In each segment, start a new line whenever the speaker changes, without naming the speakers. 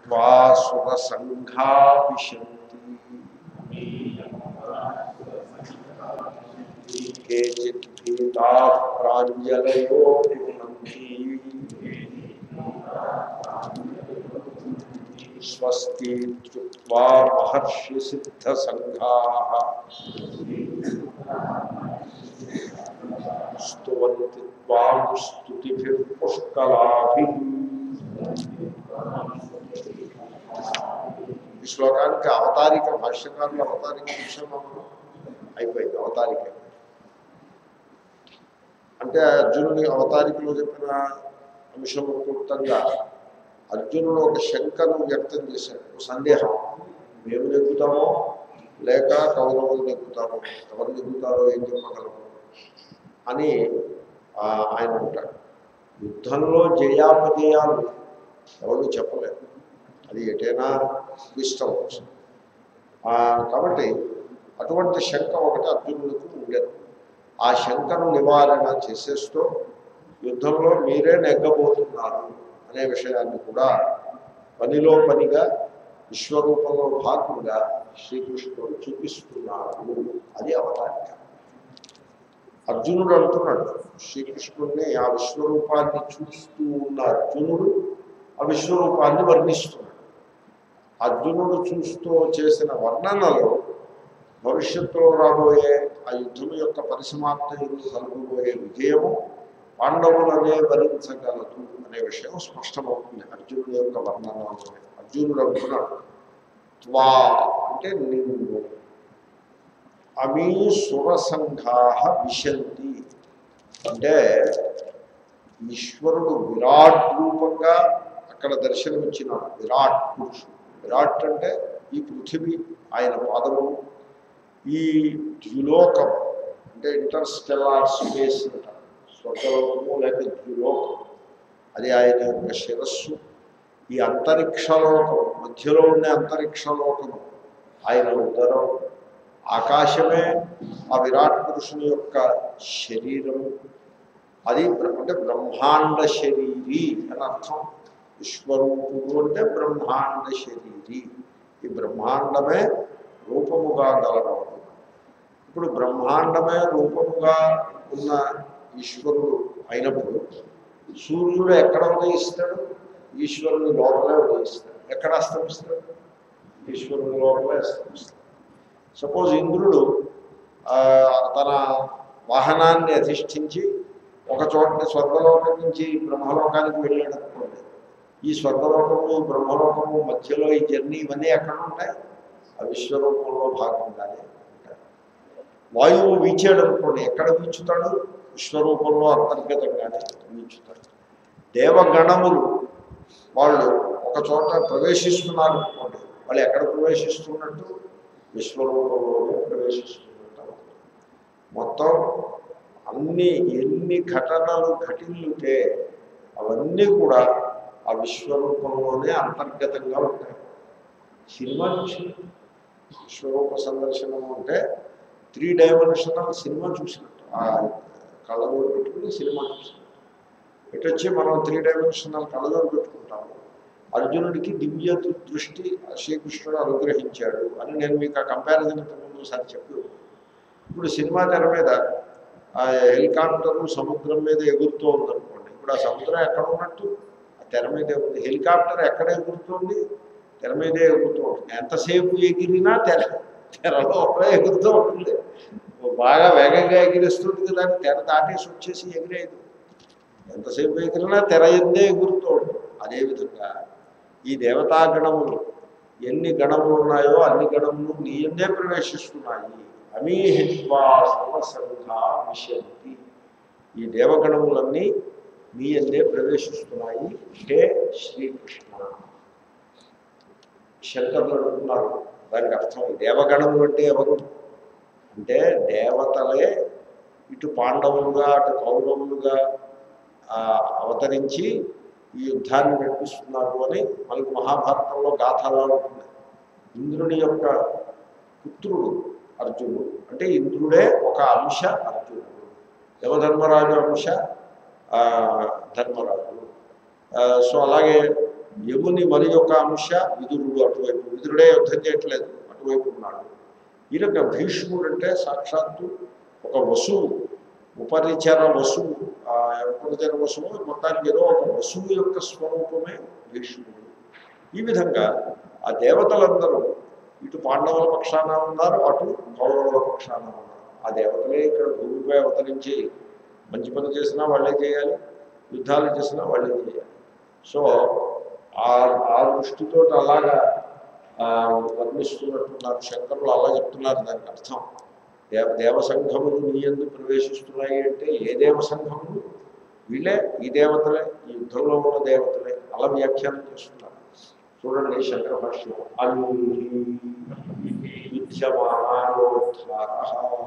త్వా సురసంఘా విశంతి కేచిత్ భీతా ప్రాంజలయో గృహంతి స్వస్తి త్యుక్త్వా మహర్షి సిద్ధ సంఘా స్తువంతి త్వాం స్తుతిభిర్పుష్కలాభి ఈ శ్లోకానికి అవతారిక భాష్యకారుల అవతారిక విషయం అయిపోయింది అవతారిక అంటే అర్జునుని అవతారికలో చెప్పిన అంశము క్లుప్తంగా అర్జునుడు ఒక శంకను వ్యక్తం చేశాడు ఒక సందేహం మేము నెగ్గుతామో లేక కౌరవులు నెగ్గుతామో ఎవరు నెగ్గుతారో ఏం చెప్పగలము అని ఆ, ఆయన అంటాడు యుద్ధంలో జయాపజయాలు ఎవరు చెప్పలేరు అది ఎటైనా ఇష్టం కాబట్టి అటువంటి శంక ఒకటి అర్జునుడికి ఉండేది ఆ శంకను నివారణ చేసేస్తూ యుద్ధంలో మీరే నెగ్గబోతున్నారు అనే విషయాన్ని కూడా పనిలో పనిగా విశ్వరూపంలో భాగంగా శ్రీకృష్ణుడు చూపిస్తున్నాడు అది అవతారిక అర్జునుడు అంటున్నాడు శ్రీకృష్ణుడిని ఆ విశ్వరూపాన్ని చూస్తూ ఉన్న అర్జునుడు ఆ విశ్వరూపాన్ని వర్ణిస్తున్నాడు అర్జునుడు చూస్తూ చేసిన వర్ణనలో భవిష్యత్తులో రాబోయే ఆ యుద్ధం యొక్క పరిసమాప్తి కలుగబోయే విజయము పాండవులనే వరించగలదు అనే విషయం స్పష్టమవుతుంది అర్జునుడి యొక్క వర్ణనలోనే అర్జునుడు అంటున్నాడు త్వా అంటే నిన్ను అమీ సురసంఘా విశంతి అంటే ఈశ్వరుడు విరాట్ రూపంగా అక్కడ దర్శనమిచ్చినాడు విరాట్ పురుషుడు విరాట్ అంటే ఈ పృథివీ ఆయన పాదము ఈ ద్యులోకం అంటే ఇంటర్స్టెల్లార్ స్పేస్ అంటారు స్వర్గలోకము లేక ద్యులోకం అది ఆయన యొక్క శిరస్సు ఈ అంతరిక్షలోకం మధ్యలో ఉండే అంతరిక్షలోకము ఆయన ఉదరం ఆకాశమే ఆ విరాట్ పురుషుని యొక్క శరీరము అది బ్ర- అంటే బ్రహ్మాండ శరీరి అని అర్థం విశ్వరూపుడు అంటే బ్రహ్మాండ శరీరి ఈ బ్రహ్మాండమే రూపముగా గలవాడు ఇప్పుడు బ్రహ్మాండమే రూపముగా ఉన్న ఈశ్వరుడు అయినప్పుడు సూర్యుడు ఎక్కడ ఉదయిస్తాడు ఈశ్వరుని లోపలే ఉదయిస్తాడు ఎక్కడ అస్తమిస్తాడు ఈశ్వరుని లోపలే అస్తమిస్తాడు సపోజ్ ఇంద్రుడు ఆ, తన వాహనాన్ని అధిష్ఠించి ఒక చోట స్వర్గలోకం నుంచి బ్రహ్మలోకానికి వెళ్ళాడు అనుకోండి ఈ స్వర్గలోకము ఈ బ్రహ్మలోకము మధ్యలో ఈ జర్నీ ఇవన్నీ ఎక్కడ ఉంటాయి ఆ విశ్వరూపంలో భాగంగానే ఉంటాయి వాయువు వీచాడు అనుకోండి ఎక్కడ వీచుతాడు విశ్వరూపంలో అంతర్గతంగానే వీచుతాడు దేవగణములు వాళ్ళు ఒక చోట ప్రవేశిస్తున్నారు అనుకోండి వాళ్ళు ఎక్కడ ప్రవేశిస్తున్నట్టు విశ్వరూపంలోనే ప్రవేశిస్తున్నట్టు అవుతుంది. మొత్తం అన్ని ఎన్ని ఘటనలు ఘటిల్లుతే అవన్నీ కూడా ఆ విశ్వరూపంలోనే అంతర్గతంగా ఉంటాయి సినిమా చూసి విశ్వరూప సందర్శనం అంటే త్రీ డైమెన్షనల్ సినిమా చూసినట్టు ఆ కళ్ళజోడు పెట్టుకుని సినిమా చూసినట్టు ఇటు వచ్చి మనం త్రీ డైమెన్షనల్ కళ్ళజోడు పెట్టుకుంటాము అర్జునుడికి దివ్య దృష్టి శ్రీకృష్ణుడు అనుగ్రహించాడు అని నేను మీకు ఆ కంపారిజన్ ఇంతకుముందు ఒకసారి చెప్పు ఇప్పుడు సినిమా తెర మీద ఆ హెలికాప్టర్ సముద్రం మీద ఎగురుతూ ఉందనుకోండి ఇప్పుడు ఆ సముద్రం ఎక్కడ ఉన్నట్టు ఆ తెర మీదే ఉంది హెలికాప్టర్ ఎక్కడ ఎగురుతుంది తెర మీదే ఎగురుతూ ఉంటుంది ఎంతసేపు ఎగిరినా తెర తెరలో ఎగురుతూ ఉంటుంది బాగా వేగంగా ఎగిరిస్తుంది కదా అని తెర దాటేసి వచ్చేసి ఎగిరేది ఎంతసేపు ఎగిరినా తెర ఎందే ఎగురుతూ ఉంటుంది అదేవిధంగా ఈ దేవతా గణములు ఎన్ని గణములు ఉన్నాయో అన్ని గణములు నీ ఎందే ప్రవేశిస్తున్నాయి అమీహిత్వా సర్వసంఘా విశంతి ఈ దేవగణములన్నీ నీ ఎందే ప్రవేశిస్తున్నాయి హే శ్రీకృష్ణ శంకర్లు అంటున్నారు దానికి అర్థం ఈ దేవగణములు అంటే ఎవరు అంటే దేవతలే ఇటు పాండవులుగా అటు కౌరవులుగా ఆ, అవతరించి ఈ యుద్ధాన్ని నడిపిస్తున్నారు అని మనకి మహాభారతంలో గాథలో ఉంటుంది ఇంద్రుని యొక్క పుత్రుడు అర్జునుడు అంటే ఇంద్రుడే ఒక అంశ అర్జునుడు యమధర్మరాజు అంశ ఆ, ధర్మరాజు ఆ, సో అలాగే యముని మరి యొక్క అంశ విదురుడు అటువైపు విదురుడే యుద్ధం చేయట్లేదు అటువైపు ఉన్నాడు ఈ రకంగా భీష్ముడు అంటే సాక్షాత్తు ఒక వసువు ఉపరిచర వసువు ఆ ఉపరిచర వసువు మొత్తానికి ఏదో ఒక వసువు యొక్క స్వరూపమే భీష్ముడు ఈ విధంగా ఆ దేవతలందరూ ఇటు పాండవుల పక్షాన ఉన్నారు అటు కౌరవుల పక్షాన ఉన్నారు ఆ దేవతలే ఇక్కడ భూమిపై అవతరించి మంచి పని చేసినా వాళ్ళే చేయాలి యుద్ధాలు చేసినా వాళ్ళే చేయాలి సో ఆ ఆ దృష్టితో అలాగా ఆ, వర్ణిస్తున్నట్టున్నారు శంకరులు అలా చెప్తున్నారు దానికి అర్థం దేవ దేవసంఘములు నీ ఎందు ప్రవేశిస్తున్నాయి అంటే ఏ దేవసంఘములు వీళ్ళే ఈ దేవతలే ఈ యుద్ధంలో ఉన్న దేవతలే అలా వ్యాఖ్యానం చేస్తున్నారు చూడండి శంకర భాష్యం యుద్ధమానోద్ధార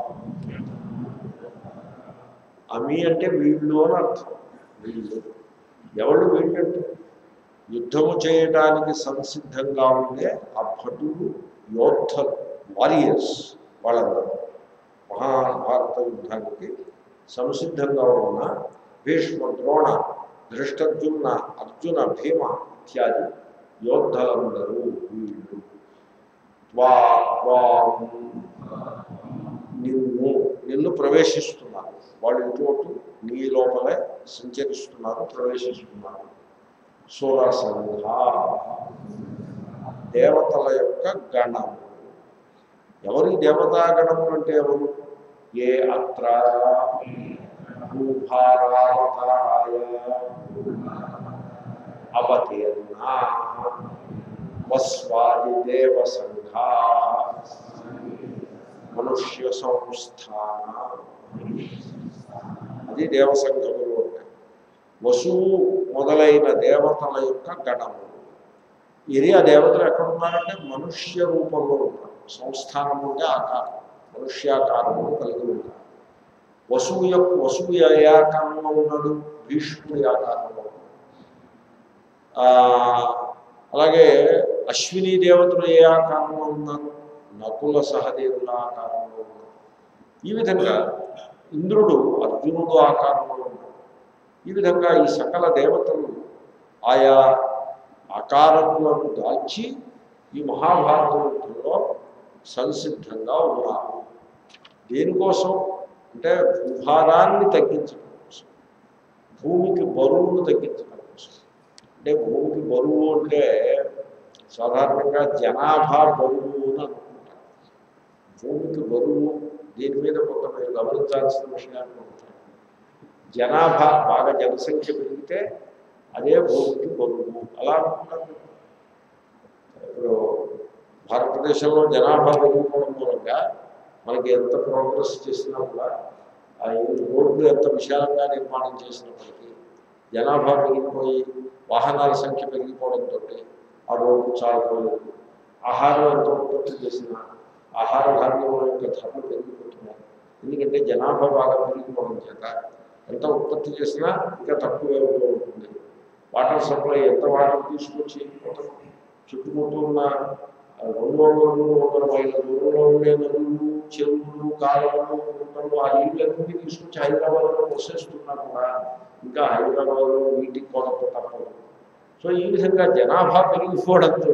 అమి అంటే వీళ్ళు అని అర్థం వీళ్ళు ఎవరు వీళ్ళంటే యుద్ధము చేయడానికి సంసిద్ధంగా ఉండే ఆ భటులు యోద్ధలు వారియర్స్ వాళ్ళందరూ మహాభారత యుద్ధానికి సంసిద్ధంగా ఉన్న భీష్మ ద్రోణ ధృష్టద్యుమ్న అర్జున భీమ ఇత్యాది యోద్ధలందరూ వీళ్ళు త్వా త్వాం నిన్ను నిన్ను ప్రవేశిస్తున్నారు వాళ్ళు ఇటు అటు నీ లోపలే సంచరిస్తున్నారు ప్రవేశిస్తున్నారు సురసంఘ దేవతల యొక్క గణము ఎవరి దేవతా గణములు అంటే ఎవరు ఏ అత్ర భూభారావతారాయ అవతీర్ణా వస్వాది దేవ సంఘా మనుష్య సంస్థాన అది దేవసంఘములు ఉంటాయి వసువు మొదలైన దేవతల యొక్క గణము ఇది ఆ దేవతలు ఎక్కడ ఉన్నారంటే మనుష్య రూపంలో ఉన్నారు సంస్థానము అంటే ఆకారం మనుష్యాకారము కలిగి ఉన్నారు వసువు యొక్క వసువు ఏ ఆకారంలో ఉన్నాడు భీష్ముడి ఆకారంలో ఉన్నాడు ఆ, అలాగే అశ్విని దేవతలు ఏ ఆకారంలో ఉన్నారు నకుల సహదేవుల ఆకారంలో ఉన్నారు ఈ విధంగా ఇంద్రుడు అర్జునుడు ఆకారంలో ఉన్నాడు ఈ విధంగా ఈ సకల దేవతలు ఆయా ఆకారములను దాల్చి ఈ మహాభారత యుద్ధంలో సంసిద్ధంగా ఉన్నారు దేనికోసం అంటే భూభారాన్ని తగ్గించడం కోసం భూమికి బరువును తగ్గించడం కోసం అంటే భూమికి బరువు అంటే సాధారణంగా జనాభా బరువు అని అనుకుంటారు భూమికి బరువు దీని మీద కొంత మీరు గమనించాల్సిన విషయాలు ఉంటాయి జనాభా బాగా జనసంఖ్య పెరిగితే అదే భూమికి బరువు అలా అనుకున్నారు ఇప్పుడు భారతదేశంలో జనాభా పెరిగిపోవడం మూలంగా మనకి ఎంత ప్రోగ్రెస్ చేసినా కూడా ఆ ఈ రోడ్లు ఎంత విశాలంగా నిర్మాణం చేసినప్పటికీ జనాభా పెరిగిపోయి వాహనాల సంఖ్య పెరిగిపోవడంతో ఆ రోడ్డు చాలలేదు ఆహారం ఎంత ఉత్పత్తి చేసినా ఆహార ధాన్యముల యొక్క ధరలు పెరిగిపోతున్నాయి ఎందుకంటే జనాభా బాగా పెరిగిపోవడం చేత ఎంత ఉత్పత్తి చేసినా ఇంకా తక్కువే ఉంటూ ఉంటుంది వాటర్ సప్లై ఎంత వాటర్ తీసుకొచ్చి మొత్తం చుట్టుముట్టు ఉన్న ఆ, రెండు వందల మూడు వందల మైళ్ళ దూరంలో ఉండే నదులు చెరువులు కాలువలు కుంటలు ఆ నీళ్ళన్నీ తీసుకొచ్చి హైదరాబాద్లో పోసేస్తున్నా కూడా ఇంకా హైదరాబాద్లో నీటి కొరత తప్పదు సో ఈ విధంగా జనాభా పెరిగిపోవడంతో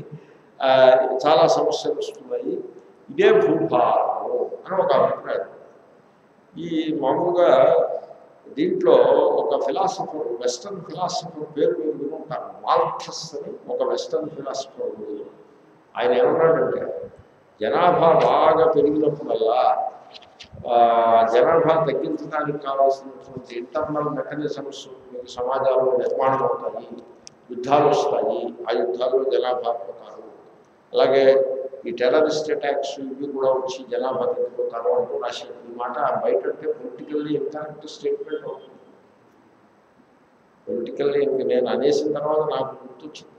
చాలా సమస్యలు వస్తున్నాయి ఇదే భూభారము అని ఒక అభిప్రాయం ఈ మామూలుగా దీంట్లో ఒక ఫిలాసఫర్ వెస్టర్న్ ఫిలాసఫర్ పేరు మీరు వినుంటారు మాల్థస్ అని ఒక వెస్టర్న్ ఫిలాసఫర్ ఉంది ఆయన ఏమన్నాడంటే జనాభా బాగా పెరిగినప్పుడల్లా ఆ, జనాభా తగ్గించడానికి కావాల్సినటువంటి ఇంటర్నల్ మెకానిజమ్స్ మీకు సమాజాల్లో నిర్మాణం అవుతాయి యుద్ధాలు వస్తాయి ఆ యుద్ధాల్లో జనాభా పోతారు అలాగే ఈ టెర్రరిస్ట్ అటాక్స్ ఇవి కూడా వచ్చి జనాభా తగ్గిపోతారు అంటూ రాశాడు ఈ మాట బయట అంటే పొలిటికల్లీ ఇంకరెక్ట్ స్టేట్మెంట్ అవుతుంది పొలిటికల్లీ ఇంక నేను అనేసిన తర్వాత నాకు గుర్తొచ్చింది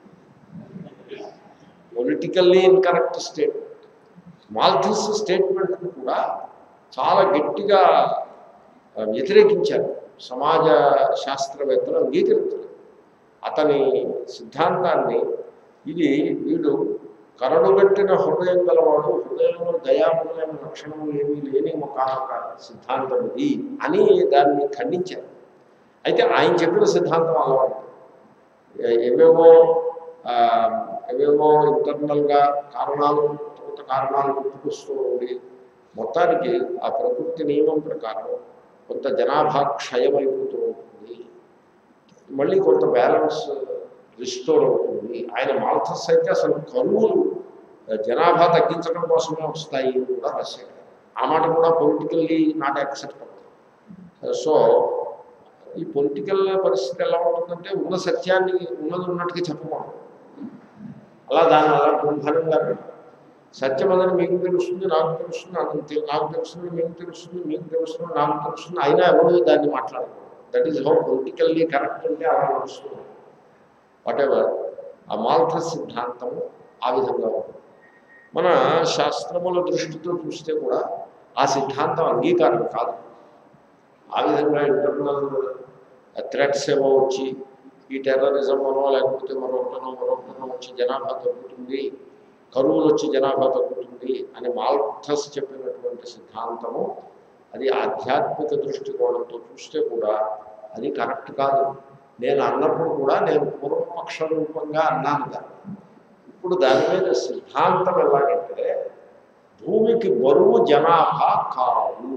politically incorrect statement Malthus statement కూడా చాలా గట్టిగా ఆ, వ్యతిరేకించారు సమాజ శాస్త్రవేత్తలు అంగీకరించలేదు అతని సిద్ధాంతాన్ని ఇది వీడు కరడుగట్టిన హృదయం గలవాడు హృదయంలో దయాములైన లక్షణం ఏమీ లేని ఒక సిద్ధాంతం ఇది అని దాన్ని ఖండించారు అయితే ఆయన చెప్పిన సిద్ధాంతం అలా ఉంది ఏ- ఏవేవో ఆ, ఏవేవో ఇంటర్నల్గా కారణాలు కొంత కారణాలు పుట్టుకొస్తూ ఉండి మొత్తానికి ఆ ప్రకృతి నియమం ప్రకారం కొంత జనాభా క్షయమైపోతూ ఉంటుంది మళ్ళీ కొంత బ్యాలెన్స్ రిస్టోర్ అవుతుంది ఆయన మాల్థస్ అయితే అసలు కరువులు ఆ, జనాభా తగ్గించడం కోసమే వస్తాయి అని కూడా రాశాడు ఆ మాట కూడా పొలిటికల్లీ నాట్ యాక్సెప్ట్ సో ఈ పొలిటికల్ పరిస్థితి ఎలా ఉంటుందంటే ఉన్న సత్యాన్ని ఉన్నది ఉన్నట్టుగా చెప్పకూడదు అలా దాన్ని అలా గుంభనంగా సత్యం అదని మీకు తెలుస్తుంది నాకు తెలుస్తుంది అతను తెలు- నాకు తెలుస్తుంది మీకు తెలుస్తుంది మీకు తెలుస్తుంది నాకు తెలుస్తుంది అయినా ఎవరు దాన్ని మాట్లాడకూడదు that is how politically correct అంటే అలా నడుస్తుంది వాట్ ఎవర్ ఆ మాల్థ సిద్ధాంతము ఆ విధంగా ఉంటుంది మన శాస్త్రముల దృష్టితో చూస్తే కూడా ఆ సిద్ధాంతం అంగీకారం కాదు ఆ విధంగా ఇంటర్నల్ థ్రెట్స్ ఏమో వచ్చి ఈ టెర్రరిజం అనో లేకపోతే మరొకటనో మరొకటనో వచ్చి జనాభా తగ్గుతుంది కరువులు వచ్చి జనాభా తగ్గుతుంది అని మాల్థస్ చెప్పినటువంటి సిద్ధాంతము అది ఆధ్యాత్మిక దృష్టికోణంతో చూస్తే కూడా అది కరెక్ట్ కాదు నేను అన్నప్పుడు కూడా నేను పూర్వపక్ష రూపంగా అన్నాను దాన్ని ఇప్పుడు దాని మీద సిద్ధాంతం ఎలాగంటే భూమికి బరువు జనాభా కాదు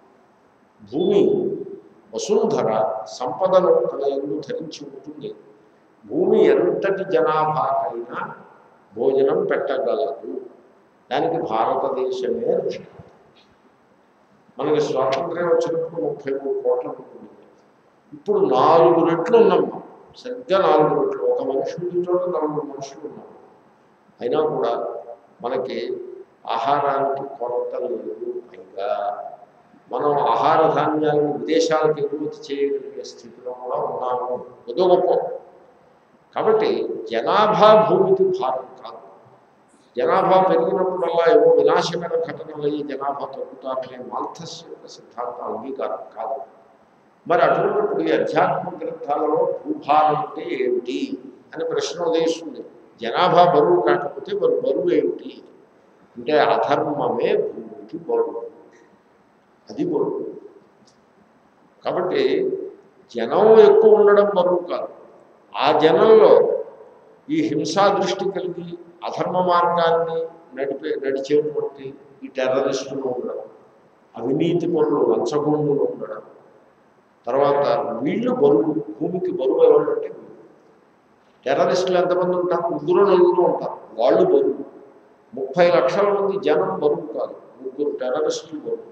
భూమి వసుంధర సంపదను తన ఎందు ధరించి ఉంటుంది భూమి ఎంతటి జనాభాకైనా భోజనం పెట్టగలదు దానికి భారతదేశమే దృష్టాంతం మనకి స్వాతంత్ర్యం వచ్చినప్పుడు ముప్పై మూడు కోట్ల ఉంటుంది ఇప్పుడు నాలుగు రెట్లు ఉన్నాం మనం. సరిగ్గా నాలుగు రెట్లు ఒక మనిషి ఉన్న చోట నలుగురు మనుషులు ఉన్నాం అయినా కూడా మనకి ఆహారానికి కొరత లేదు పైగా మనం ఆహార ధాన్యాలను విదేశాలకు ఎగుమతి చేయగలిగే స్థితిలో కూడా ఉన్నాము ఏదో గొప్ప కాబట్టి జనాభా భూమికి భారం కాదు జనాభా పెరిగినప్పుడల్లా ఏవో వినాశకర ఘటనలు అయ్యి జనాభా తగ్గుతారనే మాల్థస్ యొక్క సిద్ధాంతం అంగీకారం కాదు మరి అటువంటిప్పుడు ఈ అధ్యాత్మ గ్రంథాలలో భూభారం అంటే ఏమిటి అని ప్రశ్న ఉదయిస్తుంది జనాభా బరువు కాకపోతే మరి బరువు ఏమిటి అంటే అధర్మమే భూమికి బరువు అది బరువు కాబట్టి జనం ఎక్కువ ఉండడం బరువు కాదు ఆ జనంలో ఈ హింసా దృష్టి కలిగి అధర్మ మార్గాన్ని నడిపే నడిచేటువంటి ఈ టెర్రరిస్టులు ఉండడం అవినీతి పనులు లంచగొండులు ఉండడం తర్వాత వీళ్ళు బరువు భూమికి బరువు ఎవరంటే వీళ్ళు. టెర్రరిస్టులు ఎంతమంది ఉంటారు ముగ్గురు నలుగురు ఉంటారు వాళ్ళు బరువు ముప్పై లక్షల మంది జనం బరువు కాదు ముగ్గురు టెర్రరిస్టులు బరువు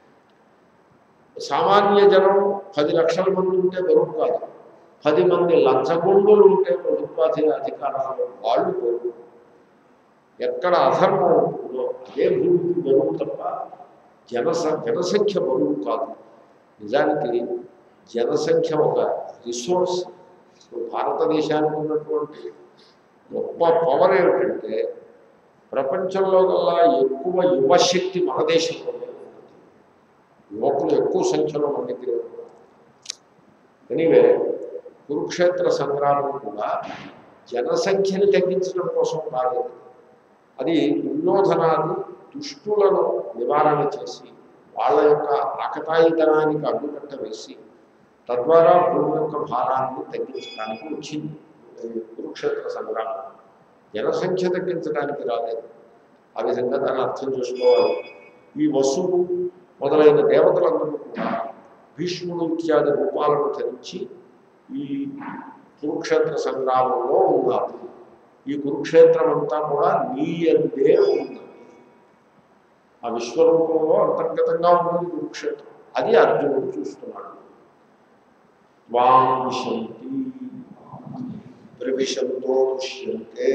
సామాన్య జనం పది లక్షల మంది ఉంటే బరువు కాదు పది మంది లంచగొండులు ఉంటే ప్రభుత్వాధి అధికారాలు వాళ్ళు బరువు ఎక్కడ అధర్మం ఉంటుందో అదే భూమికి బరువు తప్ప జనస జనసంఖ్య బరువు కాదు నిజానికి జనసంఖ్య ఒక రిసోర్స్ ఇప్పుడు భారతదేశానికి ఉన్నటువంటి గొప్ప పవర్ ఏమిటంటే ప్రపంచంలో కల్లా ఎక్కువ యువశక్తి మన దేశంలోనే ఉంది యువకులు ఎక్కువ సంఖ్యలో మన దగ్గర ఉన్నారు ఎనీవే కురుక్షేత్ర సంగ్రామం కూడా జనసంఖ్యని తగ్గించడం కోసం రాలేదు అది దుర్యోధనాది దుష్టులను నివారణ చేసి వాళ్ళ యొక్క ఆకతాయితనానికి అడ్డుకట్ట వేసి తద్వారా భూమి యొక్క భారాన్ని తగ్గించడానికి వచ్చింది ఈ కురుక్షేత్ర సంగ్రామం జనసంఖ్య తగ్గించడానికి రాలేదు ఆ విధంగా దాన్ని అర్థం చేసుకోవాలి ఈ వసువు మొదలైన దేవతలందరూ కూడా భీష్ముడు ఇత్యాది రూపాలను ధరించి ఈ కురుక్షేత్ర సంగ్రామంలో ఉన్నారు ఈ కురుక్షేత్రం అంతా కూడా నీ అందే ఉన్నది ఆ విశ్వరూపంలో అంతర్గతంగా ఉన్నది కురుక్షేత్రం అది అర్జునుడు చూస్తున్నాడు త్వాం విశంతి ప్రవిశంతో దృశ్యంతే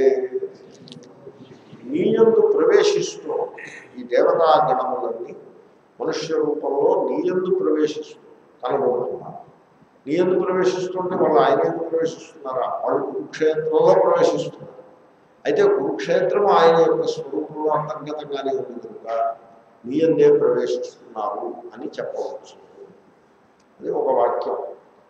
నీయందు ప్రవేశిస్తూ ఈ దేవతా గణములన్నీ మనుష్య రూపంలో నీయందు ప్రవేశిస్తూ కనబడుతున్నారు నీయందు ప్రవేశిస్తుంటే వాళ్ళు ఆయన ఎందుకు ప్రవేశిస్తున్నారా వాళ్ళు కురుక్షేత్రంలో ప్రవేశిస్తున్నారు అయితే కురుక్షేత్రం ఆయన యొక్క స్వరూపంలో అంతర్గతంగానే ఉంది కనుక నీయందే ప్రవేశిస్తున్నారు అని చెప్పవచ్చు అది ఒక వాక్యం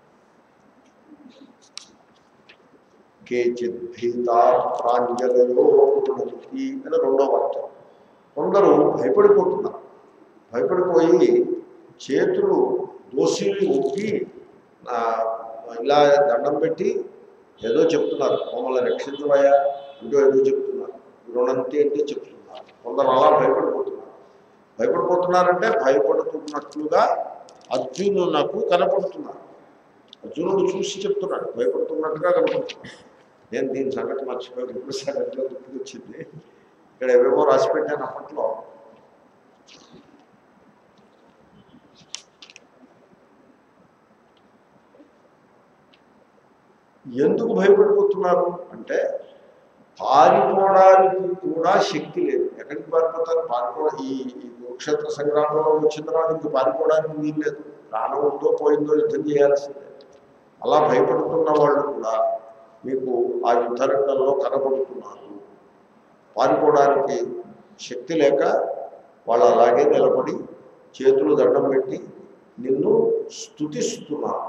కేచిత్ భీతా ప్రాంజలయో పునరుక్తి అని రెండో వాక్యం కొందరు భయపడిపోతున్నారు భయపడిపోయి చేతులు దోషులు ఊపి ఆ, ఇలా దండం పెట్టి ఏదో చెప్తున్నారు మమ్మల్ని రక్షించవయా అంటూ ఏదో చెప్తున్నారు రుణంతి అంటే చెప్తున్నారు కొందరు అలా భయపడిపోతున్నారు భయపడిపోతున్నారంటే భయపడుతున్నట్లుగా అర్జునునకు కనపడుతున్నారు అర్జునుడు చూసి చెప్తున్నాడు భయపడుతున్నట్టుగా కనపడుతున్నాడు నేను దీని సంగతి మర్చిపోయి ఇప్పుడు సంగతిలో గుర్తుకొచ్చింది ఇక్కడ ఏవేవో రాసి పెట్టాను అప్పట్లో ఎందుకు భయపడిపోతున్నారు అంటే పారిపోవడానికి కూడా శక్తి లేదు ఎక్కడికి పారిపోతారు పారిపో ఈ ఈ కురుక్షేత్ర సంగ్రామంలో వచ్చిన తర్వాత ఇంక పారిపోవడానికి వీలు లేదు ప్రాణం ఉందో పోయిందో యుద్ధం చేయాల్సిందే అలా భయపడుతున్న వాళ్ళు కూడా మీకు ఆ యుద్ధరంగంలో కనబడుతున్నారు పారిపోవడానికి శక్తి లేక వాళ్ళు అలాగే నిలబడి చేతులు దండం పెట్టి నిన్ను స్తుతిస్తున్నారు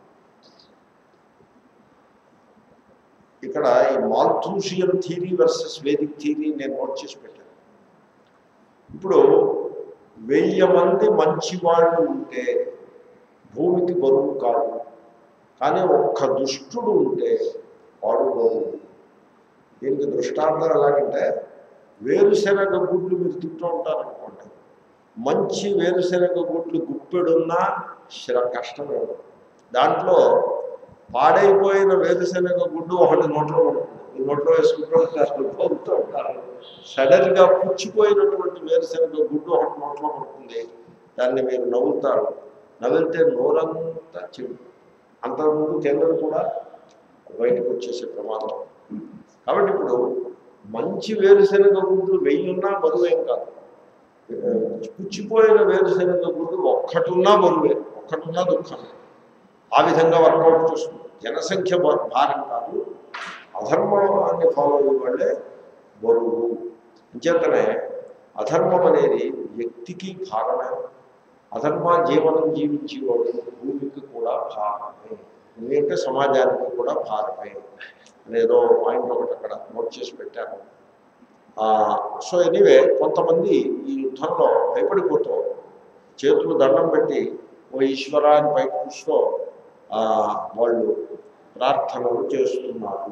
ఇక్కడ ఈ Malthusian theory versus Vedic theory నేను నోట్ చేసి పెట్టాను ఇప్పుడు వెయ్యి మంది మంచి వాళ్ళు ఉంటే భూమికి బరువు కాదు కానీ ఒక్క దుష్టుడు ఉంటే వాడు బరువు దీనికి దృష్టాంతం ఎలాగంటే వేరుశెనగ గుడ్లు మీరు తింటూ ఉంటారనుకోండి మంచి వేరుశెనగ గుడ్లు గుప్పెడున్నా శ్ర కష్టమే దాంట్లో పాడైపోయిన వేరుశెనగ గుడ్డు ఒకటి నోట్లో పడుతుంది ఈ నోట్లో వేసుకుంటూ ఉంటారు పోతూ ఉంటారు సడన్ గా పుచ్చిపోయినటువంటి వేరుశెనగ గుడ్డు ఒకటి నోట్లో పడుతుంది దాన్ని మీరు నవ్వుతారు నవ్వితే నోరంతా చెడు అంతకుముందు తెల్లలు కూడా బయటకు వచ్చేసే ప్రమాదం కాబట్టి ఇప్పుడు మంచి వేరుశెనగ గుడ్లు వెయ్యున్నా బరువేం కాదు ఆ, పుచ్చిపోయిన వేరుశెనగ గుడ్డు ఒక్కటున్నా బరువే ఒక్కటున్నా దుఃఖం ఆ విధంగా వర్కౌట్ చేస్తుంది జనసంఖ్య భా- భారం కాదు అధర్మాన్ని ఫాలో అయ్యే వాళ్ళే బరువు అంచేతనే అధర్మం అనేది వ్యక్తికి భారమే అధర్మ జీవనం జీవించేవాడు భూమికి కూడా భారమే ఎందుకంటే సమాజానికి కూడా భారమే అనేదో పాయింట్ ఒకటి అక్కడ నోట్ చేసి పెట్టాను సో ఎనీవే కొంతమంది ఈ యుద్ధంలో భయపడిపోతూ చేతులు దండం పెట్టి ఓ ఈశ్వరాన్ని పైకి చూస్తూ ఆ, వాళ్ళు ప్రార్థనలు చేస్తున్నారు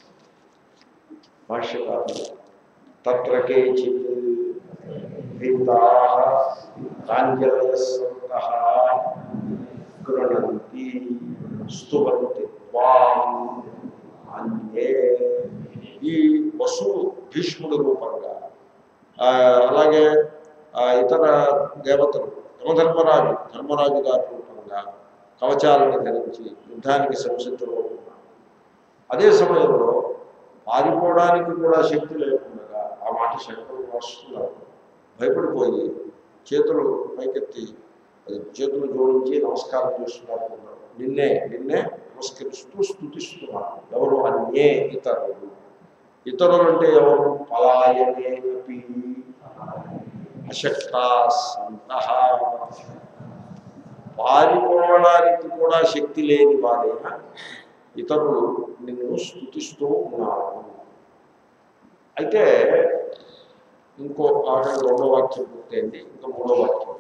భాష్యకారు తత్ర కేచిత్ భీతాః ప్రాంజలయస్వంతః గృణంతి స్తువంతి త్వాం అన్యే ఈ వసు భీష్ముడు రూపంగా ఆ, అలాగే ఆ, ఇతర దేవతలు యమధర్మరాజు ధర్మరాజు గారి రూపంగా కవచాలను ధరించి యుద్ధానికి సంసిద్ధమవుతున్నారు అదే సమయంలో పారిపోవడానికి కూడా శక్తి లేకుండా ఆ మాట శంకరులు రాస్తున్నారు భయపడిపోయి చేతులు పైకెత్తి అది చేతులు జోడించి నమస్కారం చేస్తున్నారు అన్నారు. నిన్నే నిన్నే నమస్కరిస్తూ స్థుతిస్తున్నారు ఎవరు అన్యే ఇతరులు ఇతరులు అంటే ఎవరు పలాయనే అపి అశక్తాసంత పారిపోవడానికి కూడా శక్తి లేని వారైనా ఇతరులు నిన్ను స్థుతిస్తూ ఉన్నారు అయితే ఇంకో ఆఖరి రెండో వాక్యం పూర్తయింది ఇంకా మూడో వాక్యం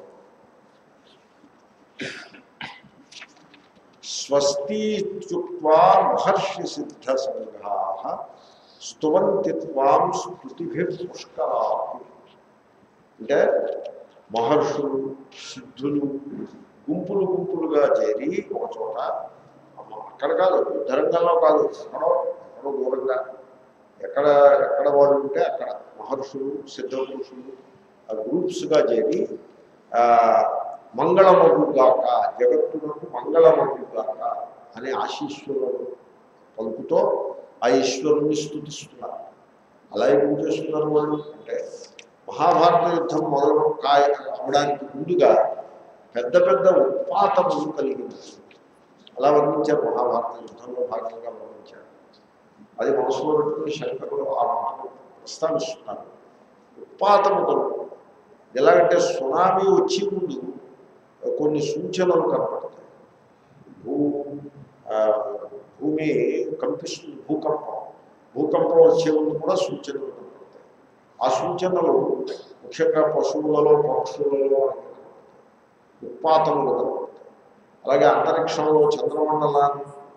స్వస్తి చుక్వా మహర్షి సిద్ధ సంఘా స్తువంతి త్వాం స్తుతిభి పుష్కరా అంటే మహర్షులు సిద్ధులు గుంపులు గుంపులుగా చేరి ఒక చోట అమ్మ, అక్కడ కాదు యుద్ధరంగంలో కాదు ఎక్కడో ఎక్కడో దూరంగా ఎక్కడ ఎక్కడ వాడు ఉంటే అక్కడ మహర్షులు సిద్ధ పురుషులు ఆ గ్రూప్స్గా చేరి ఆ, మంగళమగుగాక జగత్తునకు మంగళమగుగాక అనే ఆశీస్సులను పలుకుతో ఆ ఈశ్వరుని స్థుతిస్తున్నారు అలా ఏం చేస్తున్నారు వాళ్ళు అంటే మహాభారత యుద్ధం మొదలు కాయ అవడానికి ముందుగా పెద్ద పెద్ద ఉత్పాతములు కలిగింది అలా వర్ణించారు మహాభారత యుద్ధంలో భాగంగా వర్ణించారు అది మనసులో పెట్టుకుని శంకరులు ఆ మాటను ప్రస్తావిస్తున్నారు ఉత్పాతము కలుగు ఎలాగంటే సునామీ వచ్చే ముందు కొన్ని సూచనలు కనపడతాయి భూ ఆ, భూమి కంపిస్తుంది భూకంపం భూకంపం వచ్చే ముందు కూడా సూచనలు కనపడతాయి ఆ సూచనలు ముఖ్యంగా పశువులలో పక్షులలో మనకి కనపడతాయి ఉత్పాతములు కనపడతాయి అలాగే అంతరిక్షంలో చంద్రమండలాన్ని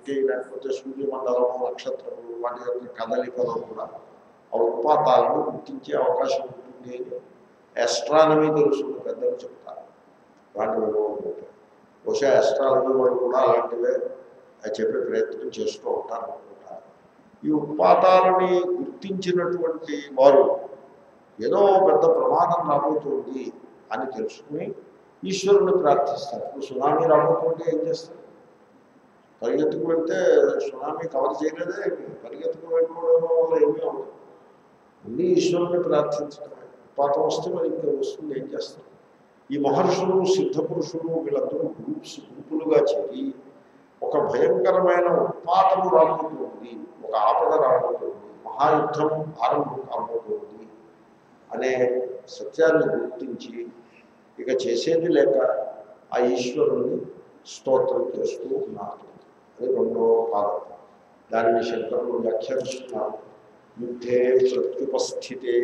మనకి లేకపోతే సూర్యమండలము నక్షత్రములు వాటి యొక్క కదలికలో కూడా ఆ ఉత్పాతాలను గుర్తించే అవకాశం ఉంటుంది అని ఎస్ట్రానమీ తెలుసుకున్న పెద్దలు చెప్తారు వాటి ఉంటాయి బహుశా ఎస్ట్రానమీ వాళ్ళు కూడా అలాంటివే చెప్పే ప్రయత్నం చేస్తూ ఉంటారు అనుకుంటారు ఈ ఉత్పాతాలని గుర్తించినటువంటి వారు ఏదో పెద్ద ప్రమాదం రాబోతుంది అని తెలుసుకుని ఈశ్వరుని ప్రార్థిస్తారు ఇప్పుడు సునామీ రాబోతుంటే ఏం చేస్తారు పరిగెత్తుకు వెళ్తే సునామీ కవర్ చేయలేదే పరిగెత్తుకు వెళ్ళిపోవడం వల్ల ఏమీ అవ్వదు అన్నీ ఈశ్వరుని ప్రార్థించడమే పాత వస్తే మరి ఇంకా వస్తుంది ఏం చేస్తారు ఈ మహర్షులు సిద్ధ పురుషులు వీళ్ళందరూ గ్రూప్స్ గ్రూపులుగా చేరి ఒక భయంకరమైన ఉత్పాతము రాబోతుంది ఒక ఆపద రాబోతుంది మహాయుద్ధం ఆరంభం కాబోతుంది అనే సత్యాన్ని గుర్తించి ఇక చేసేది లేక ఆ ఈశ్వరుని స్తోత్రం చేస్తూ ఉన్నారు అది రెండో పాదం దానిని శంకరులు వ్యాఖ్యానిస్తున్నారు యుద్ధే ప్రత్యుపస్థితే